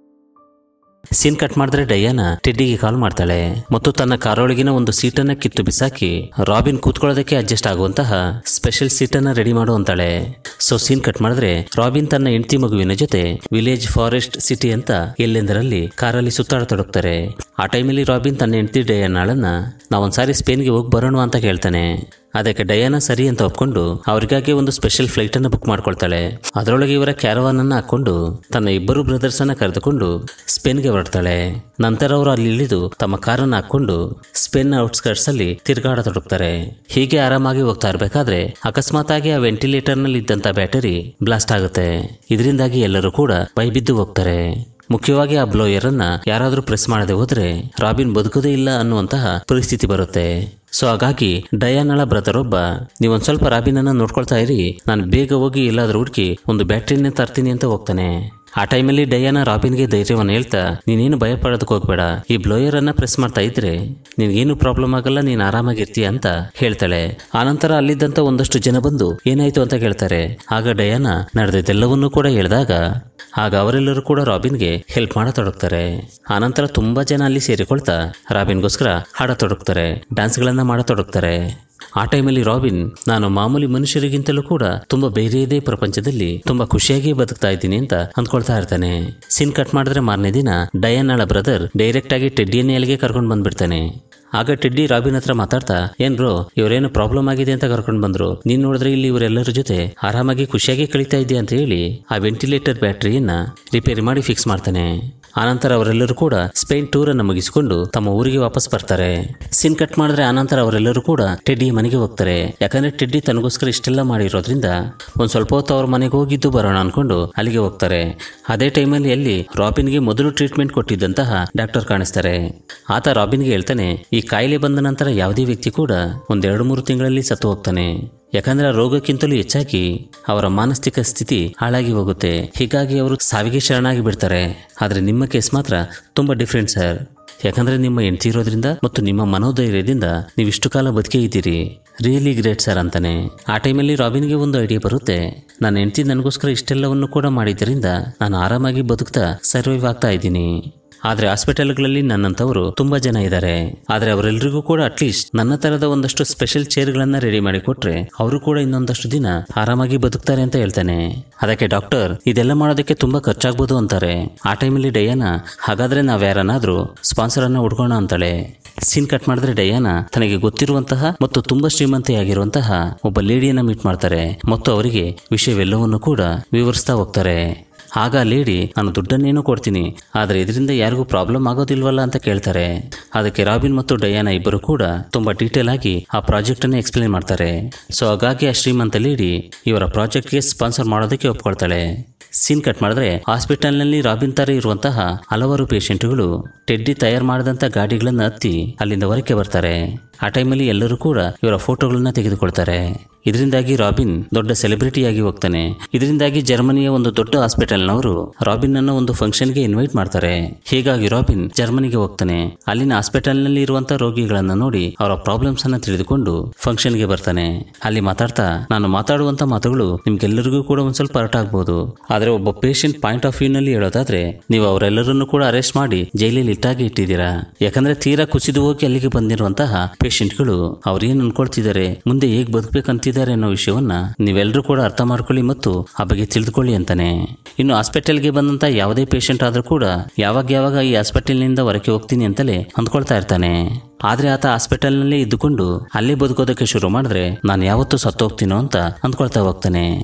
S2: ಸೀನ್ ಕಟ್ ಮಾಡಿದ್ರೆ ಡಯಾನ ಟೆಡ್ಡಿಗೆ ಕಾಲ್ ಮಾಡ್ತಾಳೆ ಮತ್ತು ತನ್ನ ಕಾರೊಳಗಿನ ಒಂದು ಸೀಟನ್ನ ಕಿತ್ತು ಬಿಸಾಕಿ ರಾಬಿನ್ ಕೂತ್ಕೊಳ್ಳೋದಕ್ಕೆ ಅಡ್ಜಸ್ಟ್ ಆಗುವಂತಹ ಸ್ಪೆಷಲ್ ಸೀಟನ್ನ ರೆಡಿ ಮಾಡು ಅಂತಾಳೆ ಸೊ ಸೀನ್ ಕಟ್ ಮಾಡಿದ್ರೆ ರಾಬಿನ್ ತನ್ನ ಹೆಂಡತಿ ಮಗುವಿನ ಜೊತೆ ವಿಲೇಜ್ ಫಾರೆಸ್ಟ್ ಸಿಟಿ ಅಂತ ಎಲ್ಲೆಂದರಲ್ಲಿ ಕಾರಲ್ಲಿ ಸುತ್ತಾಡತೊಡಗ್ತಾರೆ ಆ ಟೈಮಲ್ಲಿ ರಾಬಿನ್ ತನ್ನ ಹೆಂಡತಿ ಡಯಾನಾಳನ್ನ ನಾವೊಂದ್ಸಾರಿ ಸ್ಪೇನ್ಗೆ ಹೋಗಿ ಬರೋಣ ಅಂತ ಕೇಳ್ತಾನೆ ಅದಕ್ಕೆ ಡಯಾನ ಸರಿ ಅಂತ ಒಪ್ಕೊಂಡು ಅವರಿಗಾಗಿ ಒಂದು ಸ್ಪೆಷಲ್ ಫ್ಲೈಟ್ ಅನ್ನು ಬುಕ್ ಮಾಡ್ಕೊಳ್ತಾಳೆ ಅದರೊಳಗೆ ಇವರ ಕ್ಯಾರವಾನ್ ಅನ್ನ ಹಾಕೊಂಡು ತನ್ನ ಇಬ್ಬರು ಬ್ರದರ್ಸ್ ಅನ್ನ ಕರೆದುಕೊಂಡು ಸ್ಪೇನ್ಗೆ ಹೊರಡ್ತಾಳೆ ನಂತರ ಅವರು ಅಲ್ಲಿ ಇಳಿದು ತಮ್ಮ ಕಾರನ್ನ ಹಾಕೊಂಡು ಸ್ಪೇನ್ ಔಟ್ಸ್ಕರ್ಟ್ಸ್ ಅಲ್ಲಿ ತಿರುಗಾಡತೊಡಗ್ತಾರೆ ಹೀಗೆ ಆರಾಮಾಗಿ ಹೋಗ್ತಾ ಇರಬೇಕಾದ್ರೆ ಅಕಸ್ಮಾತ್ ಆಗಿ ಆ ವೆಂಟಿಲೇಟರ್ ನಲ್ಲಿ ಇದ್ದಂತ ಬ್ಯಾಟರಿ ಬ್ಲಾಸ್ಟ್ ಆಗುತ್ತೆ ಇದರಿಂದಾಗಿ ಎಲ್ಲರೂ ಕೂಡ ಬೈಬಿದ್ದು ಹೋಗ್ತಾರೆ ಮುಖ್ಯವಾಗಿ ಆ ಬ್ಲೋಯರ್ ಅನ್ನ ಯಾರಾದ್ರೂ ಪ್ರೆಸ್ ಮಾಡದೆ ಹೋದ್ರೆ ರಾಬಿನ್ ಬದುಕುದೇ ಇಲ್ಲ ಅನ್ನುವಂತಹ ಪರಿಸ್ಥಿತಿ ಬರುತ್ತೆ ಸೊ ಹಾಗಾಗಿ ಡಯಾನಳ ಬ್ರದರ್ ಒಬ್ಬ ನೀವೊಂದ್ ಸ್ವಲ್ಪ ರಾಬಿನನ್ನ ನೋಡ್ಕೊಳ್ತಾ ಇರಿ ನಾನು ಬೇಗ ಹೋಗಿ ಎಲ್ಲಾದ್ರೂ ಹುಡುಕಿ ಒಂದು ಬ್ಯಾಟ್ರಿನೇ ತರ್ತೀನಿ ಅಂತ ಹೋಗ್ತಾನೆ ಆ ಟೈಮಲ್ಲಿ ಡಯಾನ ರಾಬಿನ್ಗೆ ಧೈರ್ಯವನ್ನು ಹೇಳ್ತಾ ನೀನೇನು ಭಯ ಪಡೋದಕ್ಕೆ ಹೋಗ್ಬೇಡ ಈ ಬ್ಲೋಯರ್ ಅನ್ನ ಪ್ರೆಸ್ ಮಾಡ್ತಾ ಇದ್ರೆ ನಿನ್ಗೇನು ಪ್ರಾಬ್ಲಮ್ ಆಗಲ್ಲ ನೀನ್ ಆರಾಮಾಗಿರ್ತೀಯ ಅಂತ ಹೇಳ್ತಾಳೆ ಆನಂತರ ಅಲ್ಲಿದ್ದಂತ ಒಂದಷ್ಟು ಜನ ಬಂದು ಏನಾಯ್ತು ಅಂತ ಕೇಳ್ತಾರೆ ಆಗ ಡಯಾನ ನಡೆದಿದ್ದೆಲ್ಲವನ್ನೂ ಕೂಡ ಹೇಳಿದಾಗ ಆಗ ಅವರೆಲ್ಲರೂ ಕೂಡ ರಾಬಿನ್ಗೆ ಹೆಲ್ಪ್ ಮಾಡತೊಡಗ್ತಾರೆ ಆನಂತರ ತುಂಬಾ ಜನ ಅಲ್ಲಿ ಸೇರಿಕೊಳ್ತಾ ರಾಬಿನ್ಗೋಸ್ಕರ ಹಾಡತೊಡಗ್ತಾರೆ ಡ್ಯಾನ್ಸ್ಗಳನ್ನ ಮಾಡತೊಡಗ್ತಾರೆ ಆ ಟೈಮಲ್ಲಿ ರಾಬಿನ್ ನಾನು ಮಾಮೂಲಿ ಮನುಷ್ಯರಿಗಿಂತಲೂ ಕೂಡ ತುಂಬಾ ಬೇರೆಯದೇ ಪ್ರಪಂಚದಲ್ಲಿ ತುಂಬಾ ಖುಷಿಯಾಗಿ ಬದುಕ್ತಾ ಇದ್ದೀನಿ ಅಂತ ಅಂದ್ಕೊಳ್ತಾ ಇರ್ತಾನೆ ಸೀನ್ ಕಟ್ ಮಾಡಿದ್ರೆ ಮಾರನೇ ದಿನ ಡಯಾನಾಳ ಬ್ರದರ್ ಡೈರೆಕ್ಟ್ ಆಗಿ ಟೆಡ್ಡಿಯನ್ನೇ ಅಲ್ಲಿಗೆ ಕರ್ಕೊಂಡು ಬಂದ್ಬಿಡ್ತಾನೆ ಆಗ ಟೆಡ್ಡಿ ರಾಬಿನ್ ಹತ್ರ ಮಾತಾಡ್ತಾ ಏನ್ ಬ್ರೋ ಇವರೇನು ಪ್ರಾಬ್ಲಮ್ ಆಗಿದೆ ಅಂತ ಕರ್ಕೊಂಡು ಬಂದ್ರು ನೀನ್ ನೋಡಿದ್ರೆ ಇಲ್ಲಿ ಇವರೆಲ್ಲರ ಜೊತೆ ಆರಾಮಾಗಿ ಖುಷಿಯಾಗಿ ಕಳೀತಾ ಇದೆಯಾ ಅಂತ ಹೇಳಿ ಆ ವೆಂಟಿಲೇಟರ್ ಬ್ಯಾಟ್ರಿಯನ್ನ ರಿಪೇರಿ ಮಾಡಿ ಫಿಕ್ಸ್ ಮಾಡ್ತಾನೆ ಆನಂತರ ಅವರೆಲ್ಲರೂ ಕೂಡ ಸ್ಪೇನ್ ಟೂರ್ ಅನ್ನು ಮುಗಿಸಿಕೊಂಡು ತಮ್ಮ ಊರಿಗೆ ವಾಪಸ್ ಬರ್ತಾರೆ ಸಿನ್ ಕಟ್ ಮಾಡಿದ್ರೆ ಆನಂತರ ಅವರೆಲ್ಲರೂ ಕೂಡ ಟೆಡ್ಡಿ ಮನೆಗೆ ಹೋಗ್ತಾರೆ ಯಾಕಂದ್ರೆ ಟೆಡ್ಡಿ ತನಗೋಸ್ಕರ ಇಷ್ಟೆಲ್ಲ ಮಾಡಿರೋದ್ರಿಂದ ಒಂದ್ ಸ್ವಲ್ಪ ಹೊತ್ತು ಅವ್ರ ಮನೆಗೆ ಹೋಗಿದ್ದು ಬರೋಣ ಅನ್ಕೊಂಡು ಅಲ್ಲಿಗೆ ಹೋಗ್ತಾರೆ ಅದೇ ಟೈಮಲ್ಲಿ ಅಲ್ಲಿ ರಾಬಿನ್ಗೆ ಮೊದಲು ಟ್ರೀಟ್ಮೆಂಟ್ ಕೊಟ್ಟಿದ್ದಂತಹ ಡಾಕ್ಟರ್ ಕಾಣಿಸ್ತಾರೆ ಆತ ರಾಬಿನ್ಗೆ ಹೇಳ್ತಾನೆ ಈ ಕಾಯಿಲೆ ಬಂದ ನಂತರ ಯಾವುದೇ ವ್ಯಕ್ತಿ ಕೂಡ ಒಂದ್ ಎರಡು ಮೂರು ತಿಂಗಳಲ್ಲಿ ಸತ್ತು ಹೋಗ್ತಾನೆ ಯಾಕಂದ್ರೆ ಆ ರೋಗಕ್ಕಿಂತಲೂ ಹೆಚ್ಚಾಗಿ ಅವರ ಮಾನಸಿಕ ಸ್ಥಿತಿ ಹಾಳಾಗಿ ಹೋಗುತ್ತೆ ಹೀಗಾಗಿ ಅವರು ಸಾವಿಗೆ ಶರಣಾಗಿ ಬಿಡ್ತಾರೆ ಆದರೆ ನಿಮ್ಮ ಕೇಸ್ ಮಾತ್ರ ತುಂಬ ಡಿಫ್ರೆಂಟ್ ಸರ್ ಯಾಕಂದ್ರೆ ನಿಮ್ಮ ಹೆಂಡತಿ ಇರೋದ್ರಿಂದ ಮತ್ತು ನಿಮ್ಮ ಮನೋಧೈರ್ಯದಿಂದ ನೀವು ಇಷ್ಟು ಕಾಲ ಬದುಕೇ ಇದ್ದೀರಿ ರಿಯಲಿ ಗ್ರೇಟ್ ಸರ್ ಅಂತಾನೆ ಆ ಟೈಮಲ್ಲಿ ರಾಬಿನ್ಗೆ ಒಂದು ಐಡಿಯಾ ಬರುತ್ತೆ ನನ್ನ ಹೆಂಡತಿ ನನಗೋಸ್ಕರ ಇಷ್ಟೆಲ್ಲವನ್ನು ಕೂಡ ಮಾಡಿದ್ದರಿಂದ ನಾನು ಆರಾಮಾಗಿ ಬದುಕ್ತಾ ಸರ್ವೈವ್ ಆಗ್ತಾ ಇದ್ದೀನಿ ಆದ್ರೆ ಹಾಸ್ಪಿಟಲ್ಗಳಲ್ಲಿ ನನ್ನಂತವರು ತುಂಬಾ ಜನ ಇದ್ದಾರೆ ಆದ್ರೆ ಅವರೆಲ್ಲರಿಗೂ ಕೂಡ ಅಟ್ಲೀಸ್ಟ್ ನನ್ನ ತರದ ಒಂದಷ್ಟು ಸ್ಪೆಷಲ್ ಚೇರ್ಗಳನ್ನ ರೆಡಿ ಮಾಡಿ ಕೊಟ್ರೆ ಅವರು ಕೂಡ ಇನ್ನೊಂದಷ್ಟು ದಿನ ಆರಾಮಾಗಿ ಬದುಕ್ತಾರೆ ಅಂತ ಹೇಳ್ತಾನೆ ಅದಕ್ಕೆ ಡಾಕ್ಟರ್ ಇದೆಲ್ಲ ಮಾಡೋದಕ್ಕೆ ತುಂಬಾ ಖರ್ಚಾಗ್ಬೋದು ಅಂತಾರೆ ಆ ಟೈಮಲ್ಲಿ ಡಯಾನ ಹಾಗಾದ್ರೆ ನಾವ್ ಯಾರನ್ನಾದ್ರೂ ಸ್ಪಾನ್ಸರ್ ಅನ್ನ ಹುಡ್ಕೋಣ ಅಂತಾಳೆ ಸೀನ್ ಕಟ್ ಮಾಡಿದ್ರೆ ಡಯಾನ ತನಗೆ ಗೊತ್ತಿರುವಂತಹ ಮತ್ತು ತುಂಬಾ ಶ್ರೀಮಂತೆಯಾಗಿರುವಂತಹ ಒಬ್ಬ ಲೇಡಿಯನ್ನ ಮೀಟ್ ಮಾಡ್ತಾರೆ ಮತ್ತು ಅವರಿಗೆ ವಿಷಯವೆಲ್ಲವನ್ನು ಕೂಡ ವಿವರಿಸ್ತಾ ಹೋಗ್ತಾರೆ ಆಗ ಲೇಡಿ ನಾನು ದುಡ್ಡನ್ನೇನೋ ಕೊಡ್ತೀನಿ ಆದರೆ ಇದರಿಂದ ಯಾರಿಗೂ ಪ್ರಾಬ್ಲಮ್ ಆಗೋದಿಲ್ವಲ್ಲ ಅಂತ ಕೇಳ್ತಾರೆ ಅದಕ್ಕೆ ರಾಬಿನ್ ಮತ್ತು ಡಯಾನ ಇಬ್ಬರು ಕೂಡ ತುಂಬಾ ಡೀಟೇಲ್ ಆಗಿ ಆ ಪ್ರಾಜೆಕ್ಟ್ ಅನ್ನು ಎಕ್ಸ್ಪ್ಲೇನ್ ಮಾಡ್ತಾರೆ ಸೊ ಹಾಗಾಗಿ ಆ ಶ್ರೀಮಂತ ಲೇಡಿ ಇವರ ಪ್ರಾಜೆಕ್ಟ್ಗೆ ಸ್ಪಾನ್ಸರ್ ಮಾಡೋದಕ್ಕೆ ಒಪ್ಕೊಳ್ತಾಳೆ ಸೀನ್ ಕಟ್ ಮಾಡಿದ್ರೆ ಹಾಸ್ಪಿಟಲ್ನಲ್ಲಿ ರಾಬಿನ್ ತರ ಇರುವಂತಹ ಹಲವಾರು ಪೇಷಂಟ್ಗಳು ಟೆಡ್ಡಿ ತಯಾರು ಮಾಡಿದಂಥ ಗಾಡಿಗಳನ್ನ ಹತ್ತಿ ಅಲ್ಲಿಂದ ಹೊರಕ್ಕೆ ಬರ್ತಾರೆ ಆ ಟೈಮಲ್ಲಿ ಎಲ್ಲರೂ ಕೂಡ ಇವರ ಫೋಟೋಗಳನ್ನ ತೆಗೆದುಕೊಳ್ತಾರೆ ಇದರಿಂದಾಗಿ ರಾಬಿನ್ ದೊಡ್ಡ ಸೆಲೆಬ್ರಿಟಿಯಾಗಿ ಹೋಗ್ತಾನೆ ಇದರಿಂದಾಗಿ ಜರ್ಮನಿಯ ಒಂದು ದೊಡ್ಡ ಹಾಸ್ಪಿಟಲ್ನವರು ರಾಬಿನ್ ಅನ್ನ ಒಂದು ಫಂಕ್ಷನ್ಗೆ ಇನ್ವೈಟ್ ಮಾಡ್ತಾರೆ ಹೀಗಾಗಿ ರಾಬಿನ್ ಜರ್ಮನಿಗೆ ಹೋಗ್ತಾನೆ ಅಲ್ಲಿನ ಹಾಸ್ಪಿಟಲ್ನಲ್ಲಿ ಇರುವಂತಹ ರೋಗಿಗಳನ್ನ ನೋಡಿ ಅವರ ಪ್ರಾಬ್ಲಮ್ಸ್ ಅನ್ನ ತಿಳಿದುಕೊಂಡು ಫಂಕ್ಷನ್ಗೆ ಬರ್ತಾನೆ ಅಲ್ಲಿ ಮಾತಾಡ್ತಾ ನಾನು ಮಾತಾಡುವಂತ ಮಾತುಗಳು ನಿಮ್ಗೆಲ್ಲರಿಗೂ ಕೂಡ ಒಂದ್ ಸ್ವಲ್ಪ ಅರ್ಥ ಆಗ್ಬೋದು ಆದ್ರೆ ಒಬ್ಬ ಪೇಷಂಟ್ ಪಾಯಿಂಟ್ ಆಫ್ ವ್ಯೂ ನಲ್ಲಿ ಹೇಳೋದಾದ್ರೆ ನೀವು ಅವರೆಲ್ಲರನ್ನು ಕೂಡ ಅರೆಸ್ಟ್ ಮಾಡಿ ಜೈಲಲ್ಲಿ ಇಟ್ಟಾಗಿ ಇಟ್ಟಿದ್ದೀರಾ ಯಾಕಂದ್ರೆ ತೀರಾ ಕುಸಿದು ಹೋಗಿ ಅಲ್ಲಿಗೆ ಬಂದಿರುವಂತಹ ಪೇಷಂಟ್ಗಳು ಅವ್ರೇನ್ ಅನ್ಕೊಳ್ತಿದ್ದಾರೆ ಮುಂದೆ ಹೇಗ್ ಬದುಕಬೇಕಂತಿದ್ದಾರೆ ಅನ್ನೋ ವಿಷಯವನ್ನ ನೀವೆಲ್ಲರೂ ಕೂಡ ಅರ್ಥ ಮಾಡ್ಕೊಳ್ಳಿ ಮತ್ತು ಆ ಬಗ್ಗೆ ತಿಳಿದುಕೊಳ್ಳಿ ಅಂತಾನೆ ಇನ್ನು ಹಾಸ್ಪಿಟಲ್ಗೆ ಬಂದಂತ ಯಾವುದೇ ಪೇಷಂಟ್ ಆದ್ರೂ ಕೂಡ ಯಾವಾಗ ಯಾವಾಗ ಈ ಹಾಸ್ಪಿಟಲ್ನಿಂದ ಹೊರಗೆ ಹೋಗ್ತೀನಿ ಅಂತಲೇ ಅಂದ್ಕೊಳ್ತಾ ಇರ್ತಾನೆ ಆದ್ರೆ ಆತ ಹಾಸ್ಪಿಟಲ್ನಲ್ಲೇ ಇದ್ದುಕೊಂಡು ಅಲ್ಲೇ ಬದುಕೋದಕ್ಕೆ ಶುರು ಮಾಡಿದ್ರೆ ನಾನು ಯಾವತ್ತೂ ಸತ್ತೋಗ್ತೀನೋ ಅಂತ ಅಂದ್ಕೊಳ್ತಾ ಹೋಗ್ತಾನೆ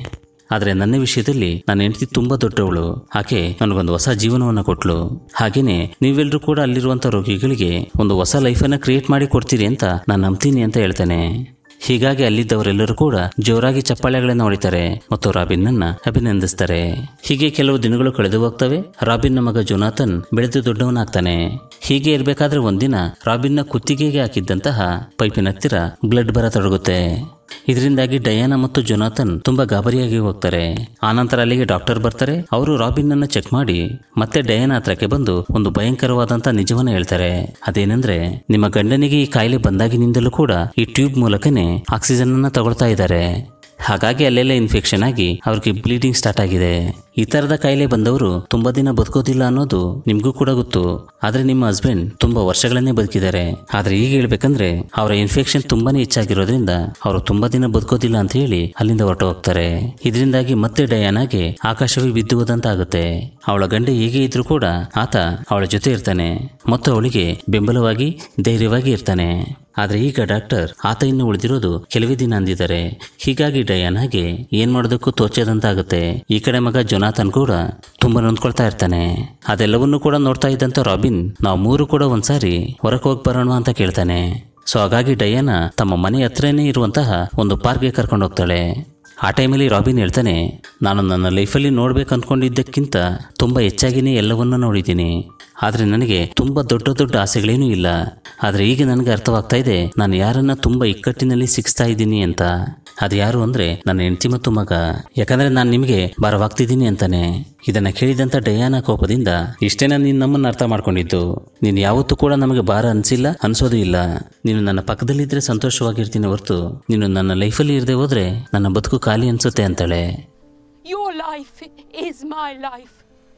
S2: ಆದ್ರೆ ನನ್ನ ವಿಷಯದಲ್ಲಿ ನನ್ನ ಹೆಂಡತಿ ತುಂಬಾ ದೊಡ್ಡವಳು ಆಕೆ ನನಗೊಂದು ಹೊಸ ಜೀವನವನ್ನ ಕೊಟ್ಲು ಹಾಗೇನೆ ನೀವೆಲ್ಲರೂ ಕೂಡ ಅಲ್ಲಿರುವಂತ ರೋಗಿಗಳಿಗೆ ಒಂದು ಹೊಸ ಲೈಫನ್ನ ಕ್ರಿಯೇಟ್ ಮಾಡಿ ಕೊಡ್ತೀರಿ ಅಂತ ನಾನು ನಂಬ್ತೀನಿ ಅಂತ ಹೇಳ್ತಾನೆ ಹೀಗಾಗಿ ಅಲ್ಲಿದ್ದವರೆಲ್ಲರೂ ಕೂಡ ಜೋರಾಗಿ ಚಪ್ಪಾಳೆಗಳನ್ನು ಹೊಡಿತಾರೆ ಮತ್ತು ರಾಬಿನ್ನನ್ನ ಅಭಿನಂದಿಸ್ತಾರೆ ಹೀಗೆ ಕೆಲವು ದಿನಗಳು ಕಳೆದು ಹೋಗ್ತವೆ ರಾಬಿನ್ನ ಮಗ ಜೊನಾಥನ್ ಬೆಳೆದು ದೊಡ್ಡವನಾಗ್ತಾನೆ ಹೀಗೆ ಇರಬೇಕಾದ್ರೆ ಒಂದಿನ ರಾಬಿನ್ನ ಕುತ್ತಿಗೆಗೆ ಹಾಕಿದ್ದಂತಹ ಪೈಪಿನ ಹತ್ತಿರ ಬ್ಲಡ್ ಬರತೊಡಗುತ್ತೆ ಇದರಿಂದಾಗಿ ಡಯಾನ ಮತ್ತು ಜೊನಾಥನ್ ತುಂಬಾ ಗಾಬರಿಯಾಗಿ ಹೋಗ್ತಾರೆ ಆನಂತರ ಅಲ್ಲಿಗೆ ಡಾಕ್ಟರ್ ಬರ್ತಾರೆ ಅವರು ರಾಬಿನ್ ಅನ್ನ ಚೆಕ್ ಮಾಡಿ ಮತ್ತೆ ಡಯಾನ ಹತ್ರಕ್ಕೆ ಬಂದು ಒಂದು ಭಯಂಕರವಾದಂತ ನಿಜವನ್ನ ಹೇಳ್ತಾರೆ ಅದೇನೆಂದ್ರೆ ನಿಮ್ಮ ಗಂಡನಿಗೆ ಈ ಕಾಯಿಲೆ ಬಂದಾಗಿನಿಂದಲೂ ಕೂಡ ಈ ಟ್ಯೂಬ್ ಮೂಲಕನೇ ಆಕ್ಸಿಜನ್ ಅನ್ನ ತಗೊಳ್ತಾ ಇದ್ದಾರೆ ಹಾಗಾಗಿ ಅಲ್ಲೆಲ್ಲ ಇನ್ಫೆಕ್ಷನ್ ಆಗಿ ಅವ್ರಿಗೆ ಬ್ಲೀಡಿಂಗ್ ಸ್ಟಾರ್ಟ್ ಆಗಿದೆ ಈ ತರದ ಕಾಯಿಲೆ ಬಂದವರು ತುಂಬಾ ದಿನ ಬದುಕೋದಿಲ್ಲ ಅನ್ನೋದು ನಿಮ್ಗೂ ಕೂಡ ಗೊತ್ತು ಆದ್ರೆ ನಿಮ್ಮ ಹಸ್ಬೆಂಡ್ ತುಂಬಾ ವರ್ಷಗಳನ್ನೇ ಬದುಕಿದ್ದಾರೆ ಆದ್ರೆ ಈಗ ಹೇಳ್ಬೇಕಂದ್ರೆ ಅವರ ಇನ್ಫೆಕ್ಷನ್ ತುಂಬಾನೇ ಹೆಚ್ಚಾಗಿರೋದ್ರಿಂದ ಅವರು ತುಂಬಾ ದಿನ ಬದುಕೋದಿಲ್ಲ ಅಂತ ಹೇಳಿ ಅಲ್ಲಿಂದ ಹೊರಟು ಹೋಗ್ತಾರೆ ಇದರಿಂದಾಗಿ ಮತ್ತೆ ಡಯಾನಾಗೆ ಆಕಾಶವೇ ಬಿದ್ದು ಹೋದಂತ ಆಗುತ್ತೆ ಅವಳ ಗಂಡ ಹೇಗೆ ಇದ್ರೂ ಕೂಡ ಆತ ಅವಳ ಜೊತೆ ಇರ್ತಾನೆ ಮತ್ತು ಅವಳಿಗೆ ಬೆಂಬಲವಾಗಿ ಧೈರ್ಯವಾಗಿ ಇರ್ತಾನೆ ಆದ್ರೆ ಈಗ ಡಾಕ್ಟರ್ ಆತ ಇನ್ನು ಉಳಿದಿರೋದು ಕೆಲವೇ ದಿನ ಅಂದಿದ್ದಾರೆ ಹೀಗಾಗಿ ಡಯಾನಾಗೆ ಏನ್ ಮಾಡೋದಕ್ಕೂ ತೋಚದಂತಾಗುತ್ತೆ ಈ ಕಡೆ ಮಗ ಜೊನಾಥನ್ ಕೂಡ ತುಂಬಾ ನೊಂದ್ಕೊಳ್ತಾ ಇರ್ತಾನೆ ಅದೆಲ್ಲವನ್ನೂ ಕೂಡ ನೋಡ್ತಾ ಇದ್ದಂತ ರಾಬಿನ್ ನಾವು ಮೂರು ಕೂಡ ಒಂದ್ಸಾರಿ ಹೊರಗೆ ಹೋಗಿ ಬರೋಣ ಅಂತ ಕೇಳ್ತಾನೆ ಸೊ ಹಾಗಾಗಿ ಡಯಾನ ತಮ್ಮ ಮನೆ ಹತ್ರನೇ ಇರುವಂತಹ ಒಂದು ಪಾರ್ಕ್ಗೆ ಕರ್ಕೊಂಡು ಹೋಗ್ತಾಳೆ ಆ ಟೈಮಲ್ಲಿ ರಾಬಿನ್ ಹೇಳ್ತಾನೆ ನಾನು ನನ್ನ ಲೈಫಲ್ಲಿ ನೋಡ್ಬೇಕು ಅಂದ್ಕೊಂಡಿದ್ದಕ್ಕಿಂತ ತುಂಬ ಹೆಚ್ಚಾಗಿನೇ ಎಲ್ಲವನ್ನೂ ನೋಡಿದ್ದೀನಿ ಆದರೆ ನನಗೆ ತುಂಬ ದೊಡ್ಡ ದೊಡ್ಡ ಆಸೆಗಳೇನೂ ಇಲ್ಲ ಆದರೆ ಈಗ ನನಗೆ ಅರ್ಥವಾಗ್ತಾ ಇದೆ ನಾನು ಯಾರನ್ನ ತುಂಬ ಇಕ್ಕಟ್ಟಿನಲ್ಲಿ ಸಿಕ್ಸ್ತಾ ಇದ್ದೀನಿ ಅಂತ ಅದು ಯಾರು ಅಂದರೆ ನನ್ನ ಹೆಂಡತಿ ಮತ್ತು ಮಗ ಯಾಕಂದರೆ ನಾನು ನಿಮಗೆ ಭಾರವಾಗ್ತಿದ್ದೀನಿ ಅಂತಾನೆ ಇದನ್ನು ಕೇಳಿದಂಥ ಡಯಾನ ಕೋಪದಿಂದ ಇಷ್ಟೇನ ನೀನು ನಮ್ಮನ್ನು ಅರ್ಥ ಮಾಡ್ಕೊಂಡಿದ್ದು ನೀನು ಯಾವತ್ತೂ ಕೂಡ ನಮಗೆ ಭಾರ ಅನಿಸಿಲ್ಲ ಅನ್ಸೋದು ಇಲ್ಲ ನೀನು ನನ್ನ ಪಕ್ಕದಲ್ಲಿದ್ದರೆ ಸಂತೋಷವಾಗಿರ್ತೀನಿ ಹೊರತು ನೀನು ನನ್ನ ಲೈಫಲ್ಲಿ ಇರದೆ ಹೋದರೆ ನನ್ನ ಬದುಕು ಖಾಲಿ ಅನಿಸುತ್ತೆ ಅಂತಾಳೆ
S1: Your life is my life.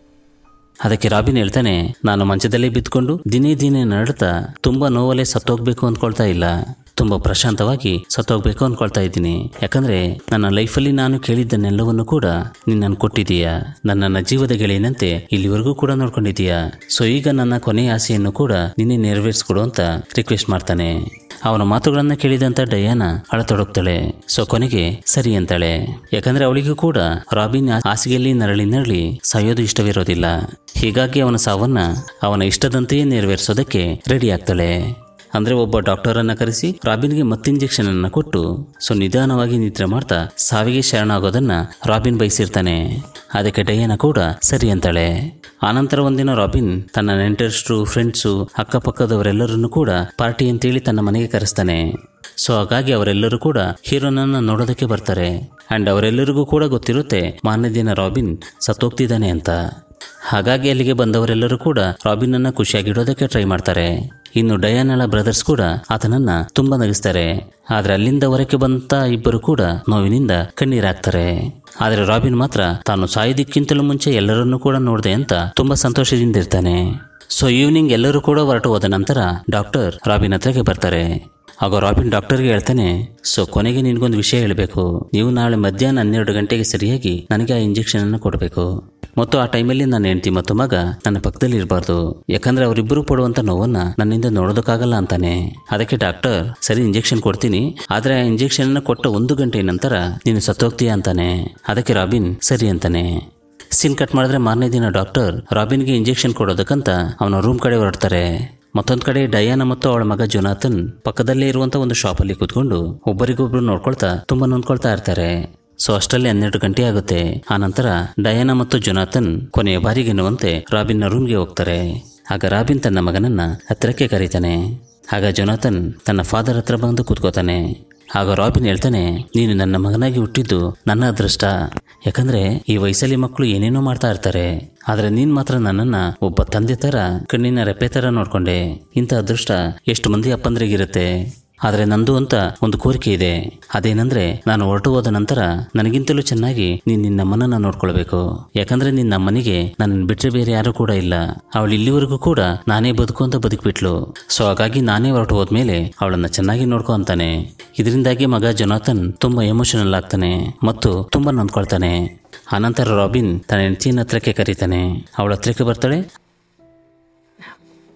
S2: ಅದಕ್ಕೆ ರಾಬಿನ್ ಹೇಳ್ತಾನೆ ನಾನು ಮಂಚದಲ್ಲೇ ಬಿದ್ದುಕೊಂಡು ದಿನೇ ದಿನೇ ನಡುತ್ತಾ ತುಂಬಾ ನೋವಲ್ಲೇ ಸತ್ತೋಗ್ಬೇಕು ಅಂದ್ಕೊಳ್ತಾ ಇಲ್ಲ ತುಂಬಾ ಪ್ರಶಾಂತವಾಗಿ ಸತ್ತೋಗ್ಬೇಕು ಅಂದ್ಕೊಳ್ತಾ ಇದ್ದೀನಿ ಯಾಕಂದ್ರೆ ನನ್ನ ಲೈಫಲ್ಲಿ ನಾನು ಕೇಳಿದ್ದನ್ನೆಲ್ಲವನ್ನು ಕೂಡ ನೀನು ನನ್ಗೆ ಕೊಟ್ಟಿದೀಯಾ ನನ್ನನ್ನ ಜೀವದ ಗೆಳೆಯನಂತೆ ಇಲ್ಲಿವರೆಗೂ ಕೂಡ ನೋಡ್ಕೊಂಡಿದೀಯಾ ಸೊ ಈಗ ನನ್ನ ಕೊನೆಯ ಆಸೆಯನ್ನು ಕೂಡ ನಿನ್ನೆ ನೆರವೇರಿಸ್ಕೊಡು ಅಂತ ರಿಕ್ವೆಸ್ಟ್ ಮಾಡ್ತಾನೆ ಅವನ ಮಾತುಗಳನ್ನ ಕೇಳಿದಂತ ಡಯಾನ ಅಳತೊಡಗ್ತಾಳೆ ಸೊ ಕೊನೆಗೆ ಸರಿ ಅಂತಾಳೆ ಯಾಕಂದ್ರೆ ಅವಳಿಗೂ ಕೂಡ ರಾಬಿನ್ ಆ- ಹಾಸಿಗೆಯಲ್ಲಿ ನರಳಿ ನರಳಿ ಸಾಯೋದು ಇಷ್ಟವಿರೋದಿಲ್ಲ ಹೀಗಾಗಿ ಅವನ ಸಾವನ್ನ ಅವನ ಇಷ್ಟದಂತೆಯೇ ನೆರವೇರಿಸೋದಕ್ಕೆ ರೆಡಿ ಆಗ್ತಾಳೆ ಅಂದ್ರೆ ಒಬ್ಬ ಡಾಕ್ಟರ್ ಅನ್ನ ಕರೆಸಿ ರಾಬಿನ್ಗೆ ಮತ್ತೆ ಇಂಜೆಕ್ಷನ್ ಅನ್ನ ಕೊಟ್ಟು ಸೊ ನಿಧಾನವಾಗಿ ನಿದ್ರೆ ಮಾಡ್ತಾ ಸಾವಿಗೆ ಶರಣಾಗೋದನ್ನ ರಾಬಿನ್ ಬಯಸಿರ್ತಾನೆ ಅದಕ್ಕೆ ಡಯಾನ ಕೂಡ ಸರಿ ಅಂತಾಳೆ ಆನಂತರ ಒಂದಿನ ರಾಬಿನ್ ತನ್ನ ನೆಂಟರಷ್ಟು ಫ್ರೆಂಡ್ಸು ಅಕ್ಕಪಕ್ಕದವರೆಲ್ಲರನ್ನು ಕೂಡ ಪಾರ್ಟಿ ಅಂತೇಳಿ ತನ್ನ ಮನೆಗೆ ಕರೆಸ್ತಾನೆ ಸೊ ಹಾಗಾಗಿ ಅವರೆಲ್ಲರೂ ಕೂಡ ಹೀರೋನನ್ನ ನೋಡೋದಕ್ಕೆ ಬರ್ತಾರೆ ಅಂಡ್ ಅವರೆಲ್ಲರಿಗೂ ಕೂಡ ಗೊತ್ತಿರುತ್ತೆ ಮಾರನೇ ದಿನ ರಾಬಿನ್ ಸತ್ತೋಗ್ತಿದ್ದಾನೆ ಅಂತ ಹಾಗಾಗಿ ಅಲ್ಲಿಗೆ ಬಂದವರೆಲ್ಲರೂ ಕೂಡ ರಾಬಿನನ್ನ ಖುಷಿಯಾಗಿಡೋದಕ್ಕೆ ಟ್ರೈ ಮಾಡ್ತಾರೆ ಇನ್ನು ಡಯಾನಳ ಬ್ರದರ್ಸ್ ಕೂಡ ಆತನನ್ನ ತುಂಬಾ ನಗಿಸ್ತಾರೆ ಆದ್ರೆ ಅಲ್ಲಿಂದ ಹೊರಕ್ಕೆ ಬಂತ ಇಬ್ಬರು ಕೂಡ ನೋವಿನಿಂದ ಕಣ್ಣೀರಾಗ್ತಾರೆ ಆದ್ರೆ ರಾಬಿನ್ ಮಾತ್ರ ತಾನು ಸಾಯೋದಕ್ಕಿಂತಲೂ ಮುಂಚೆ ಎಲ್ಲರನ್ನೂ ಕೂಡ ನೋಡಿದೆ ಅಂತ ತುಂಬಾ ಸಂತೋಷದಿಂದ ಇರ್ತಾನೆ ಸೊ ಈವ್ನಿಂಗ್ ಎಲ್ಲರೂ ಕೂಡ ಹೊರಟು ಹೋದ ನಂತರ ಡಾಕ್ಟರ್ ರಾಬಿನ್ ಹತ್ರಕ್ಕೆ ಬರ್ತಾರೆ ಆಗ ರಾಬಿನ್ ಡಾಕ್ಟರ್ಗೆ ಹೇಳ್ತಾನೆ ಸೊ ಕೊನೆಗೆ ನಿನಗೊಂದು ವಿಷಯ ಹೇಳಬೇಕು ನೀವು ನಾಳೆ ಮಧ್ಯಾಹ್ನ ಹನ್ನೆರಡು ಗಂಟೆಗೆ ಸರಿಯಾಗಿ ನನಗೆ ಆ ಇಂಜೆಕ್ಷನ್ ಅನ್ನು ಕೊಡಬೇಕು ಮತ್ತು ಆ ಟೈಮಲ್ಲಿ ನನ್ನ ಹೆಂಡತಿ ಮತ್ತು ಮಗ ನನ್ನ ಪಕ್ಕದಲ್ಲಿ ಇರಬಾರ್ದು ಯಾಕಂದ್ರೆ ಅವರಿಬ್ಬರು ಪಡುವಂತ ನೋವನ್ನ ನನ್ನಿಂದ ನೋಡೋದಕ್ಕಾಗಲ್ಲ ಅಂತಾನೆ ಅದಕ್ಕೆ ಡಾಕ್ಟರ್ ಸರಿ ಇಂಜೆಕ್ಷನ್ ಕೊಡ್ತೀನಿ ಆದ್ರೆ ಆ ಇಂಜೆಕ್ಷನ್ ಅನ್ನು ಕೊಟ್ಟ ಒಂದು ಗಂಟೆ ನಂತರ ನೀನು ಸತ್ತೋಗ್ತೀಯ ಅಂತಾನೆ ಅದಕ್ಕೆ ರಾಬಿನ್ ಸರಿ ಅಂತಾನೆ ಸೀನ್ ಕಟ್ ಮಾಡಿದ್ರೆ ಮಾರನೇ ದಿನ ಡಾಕ್ಟರ್ ರಾಬಿನ್ಗೆ ಇಂಜೆಕ್ಷನ್ ಕೊಡೋದಕ್ಕಂತ ಅವನ ರೂಮ್ ಕಡೆ ಹೊರಡ್ತಾರೆ ಮತ್ತೊಂದ್ ಕಡೆ ಡಯಾನ ಮತ್ತು ಅವಳ ಮಗ ಜೊನಾಥನ್ ಪಕ್ಕದಲ್ಲೇ ಇರುವಂತ ಒಂದು ಶಾಪಲ್ಲಿ ಕೂತ್ಕೊಂಡು ಒಬ್ಬರಿಗೊಬ್ರು ನೋಡ್ಕೊಳ್ತಾ ತುಂಬಾ ನೊಂದ್ಕೊಳ್ತಾ ಇರ್ತಾರೆ ಸೊ ಅಷ್ಟರಲ್ಲಿ ಹನ್ನೆರಡು ಗಂಟೆ ಆಗುತ್ತೆ ಆ ನಂತರ ಡಯಾನ ಮತ್ತು ಜೊನಾಥನ್ ಕೊನೆಯ ಬಾರಿಗೆನ್ನುವಂತೆ ರಾಬಿನ್ನ ರೂಮ್ಗೆ ಹೋಗ್ತಾರೆ ಆಗ ರಾಬಿನ್ ತನ್ನ ಮಗನನ್ನ ಹತ್ತಿರಕ್ಕೆ ಕರೀತಾನೆ ಆಗ ಜೊನಾಥನ್ ತನ್ನ ಫಾದರ್ ಹತ್ರ ಬಂದು ಕೂತ್ಕೋತಾನೆ ಆಗ ರಾಬಿನ್ ಹೇಳ್ತಾನೆ ನೀನು ನನ್ನ ಮಗನಾಗಿ ಹುಟ್ಟಿದ್ದು ನನ್ನ ಅದೃಷ್ಟ ಯಾಕಂದ್ರೆ ಈ ವಯಸ್ಸಲ್ಲಿ ಮಕ್ಕಳು ಏನೇನೋ ಮಾಡ್ತಾ ಇರ್ತಾರೆ ಆದ್ರೆ ನೀನ್ ಮಾತ್ರ ನನ್ನನ್ನ ಒಬ್ಬ ತಂದೆ ತರ ಕಣ್ಣಿನ ರೆಪ್ಪೆ ತರ ನೋಡ್ಕೊಂಡೆ ಇಂಥ ಅದೃಷ್ಟ ಎಷ್ಟು ಮಂದಿ ಅಪ್ಪಂದ್ರಿಗಿರುತ್ತೆ ಆದ್ರೆ ನಂದು ಅಂತ ಒಂದು ಕೋರಿಕೆ ಇದೆ ಅದೇನಂದ್ರೆ ನಾನು ಹೊರಟು ಹೋದ ನಂತರ ನನಗಿಂತಲೂ ಚೆನ್ನಾಗಿ ನೀನ್ ನಿನ್ನ ಅಮ್ಮನನ್ನ ನೋಡ್ಕೊಳ್ಬೇಕು ಯಾಕಂದ್ರೆ ನಿನ್ನ ಅಮ್ಮನಿಗೆ ನನ್ನ ಬಿಟ್ರೆ ಬೇರೆ ಯಾರು ಕೂಡ ಇಲ್ಲ ಅವಳು ಇಲ್ಲಿವರೆಗೂ ಕೂಡ ನಾನೇ ಬದುಕು ಅಂತ ಬದುಕ್ಬಿಟ್ಲು ಸೊ ಹಾಗಾಗಿ ನಾನೇ ಹೊರಟು ಹೋದ್ಮೇಲೆ ಅವಳನ್ನ ಚೆನ್ನಾಗಿ ನೋಡ್ಕೊ ಅಂತಾನೆ ಇದರಿಂದಾಗಿ ಮಗ ಜೊನಾಥನ್ ತುಂಬಾ ಎಮೋಷನಲ್ ಆಗ್ತಾನೆ ಮತ್ತು ತುಂಬಾ ನೊಂದ್ಕೊಳ್ತಾನೆ ಆನಂತರ ರಾಬಿನ್ ತನ್ನ ಹೆಂಡತಿನ ಹತ್ರಕ್ಕೆ ಕರೀತಾನೆ ಅವಳ ಹತ್ರಕ್ಕೆ ಬರ್ತಾಳೆ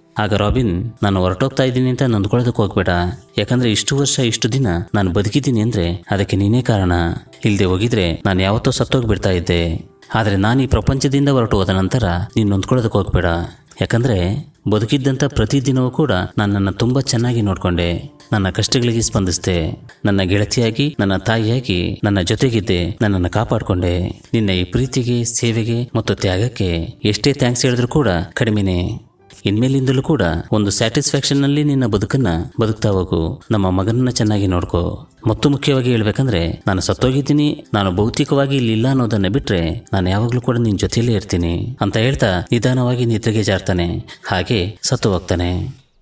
S2: ಆಗ ರಾಬಿನ್ ನಾನು ಹೊರಟೋಗ್ತಾ ಇದ್ದೀನಿ ಅಂತ ನೊಂದ್ಕೊಳ್ಳೋದಕ್ಕೆ ಹೋಗ್ಬೇಡ ಯಾಕಂದ್ರೆ ಇಷ್ಟು ವರ್ಷ ಇಷ್ಟು ದಿನ ನಾನು ಬದುಕಿದ್ದೀನಿ ಅಂದ್ರೆ ಅದಕ್ಕೆ ನೀನೇ ಕಾರಣ ಇಲ್ಲದೆ ಹೋಗಿದ್ರೆ ನಾನು ಯಾವತ್ತೋ ಸತ್ತೋಗ್ಬಿಡ್ತಾ ಇದ್ದೆ ಆದರೆ ನಾನು ಈ ಪ್ರಪಂಚದಿಂದ ಹೊರಟು ಹೋದ ನಂತರ ನೀನು ನೊಂದ್ಕೊಳ್ಳೋದಕ್ಕೆ ಹೋಗ್ಬೇಡ ಯಾಕಂದ್ರೆ ಬದುಕಿದ್ದಂಥ ಪ್ರತಿದಿನವೂ ಕೂಡ ನನ್ನನ್ನು ತುಂಬ ಚೆನ್ನಾಗಿ ನೋಡಿಕೊಂಡೆ ನನ್ನ ಕಷ್ಟಗಳಿಗೆ ಸ್ಪಂದಿಸಿದೆ ನನ್ನ ಗೆಳತಿಯಾಗಿ ನನ್ನ ತಾಯಿಯಾಗಿ ನನ್ನ ಜೊತೆಗಿದ್ದೆ ನನ್ನನ್ನು ಕಾಪಾಡಿಕೊಂಡೆ ನಿನ್ನ ಈ ಪ್ರೀತಿಗೆ ಸೇವೆಗೆ ಮತ್ತು ತ್ಯಾಗಕ್ಕೆ ಎಷ್ಟೇ ಥ್ಯಾಂಕ್ಸ್ ಹೇಳಿದ್ರೂ ಕೂಡ ಕಡಿಮೆನೇ ಇನ್ಮೇಲಿಂದಲೂ ಕೂಡ ಒಂದು ಸ್ಯಾಟಿಸ್ಫ್ಯಾಕ್ಷನ್ನಲ್ಲಿ ನಿನ್ನ ಬದುಕನ್ನ ಬದುಕ್ತಾ ಹೋಗು ನಮ್ಮ ಮಗನನ್ನ ಚೆನ್ನಾಗಿ ನೋಡ್ಕೋ ಮತ್ತು ಮುಖ್ಯವಾಗಿ ಹೇಳ್ಬೇಕಂದ್ರೆ ನಾನು ಸತ್ತೋಗಿದ್ದೀನಿ ನಾನು ಭೌತಿಕವಾಗಿ ಇಲ್ಲಿಲ್ಲ ಅನ್ನೋದನ್ನ ಬಿಟ್ರೆ ನಾನು ಯಾವಾಗಲೂ ಕೂಡ ನಿನ್ನ ಜೊತೆಯಲ್ಲೇ ಇರ್ತೀನಿ ಅಂತ ಹೇಳ್ತಾ ನಿಧಾನವಾಗಿ ನಿದ್ರೆಗೆ ಜಾರ್ತಾನೆ ಹಾಗೆ ಸತ್ತು ಹೋಗ್ತಾನೆ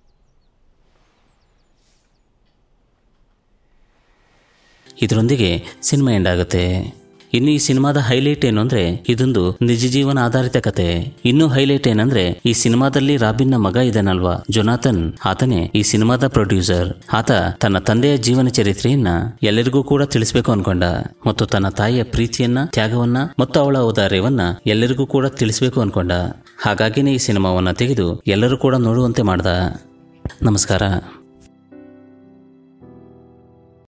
S2: ಇದರೊಂದಿಗೆ ಸಿನಿಮಾ ಎಂಡ್ ಆಗುತ್ತೆ ಇನ್ನು ಈ ಸಿನಿಮಾದ ಹೈಲೈಟ್ ಏನು ಅಂದ್ರೆ ಇದೊಂದು ನಿಜ ಜೀವನ ಆಧಾರಿತ ಕತೆ ಇನ್ನು ಹೈಲೈಟ್ ಏನಂದ್ರೆ ಈ ಸಿನಿಮಾದಲ್ಲಿ ರಾಬಿನ್ನ ಮಗ ಇದ್ದಾನಲ್ವಾ ಜೊನಾಥನ್ ಆತನೇ ಈ ಸಿನಿಮಾದ ಪ್ರೊಡ್ಯೂಸರ್ ಆತ ತನ್ನ ತಂದೆಯ ಜೀವನ ಚರಿತ್ರೆಯನ್ನ ಎಲ್ಲರಿಗೂ ಕೂಡ ತಿಳಿಸ್ಬೇಕು ಅನ್ಕೊಂಡ ಮತ್ತು ತನ್ನ ತಾಯಿಯ ಪ್ರೀತಿಯನ್ನ ತ್ಯಾಗವನ್ನ ಮತ್ತು ಅವಳ ಔದಾರ್ಯವನ್ನ ಎಲ್ಲರಿಗೂ ಕೂಡ ತಿಳಿಸ್ಬೇಕು ಅನ್ಕೊಂಡ ಹಾಗಾಗಿನೇ ಈ ಸಿನಿಮಾವನ್ನ ತೆಗೆದು ಎಲ್ಲರೂ ಕೂಡ ನೋಡುವಂತೆ ಮಾಡ್ದ ನಮಸ್ಕಾರ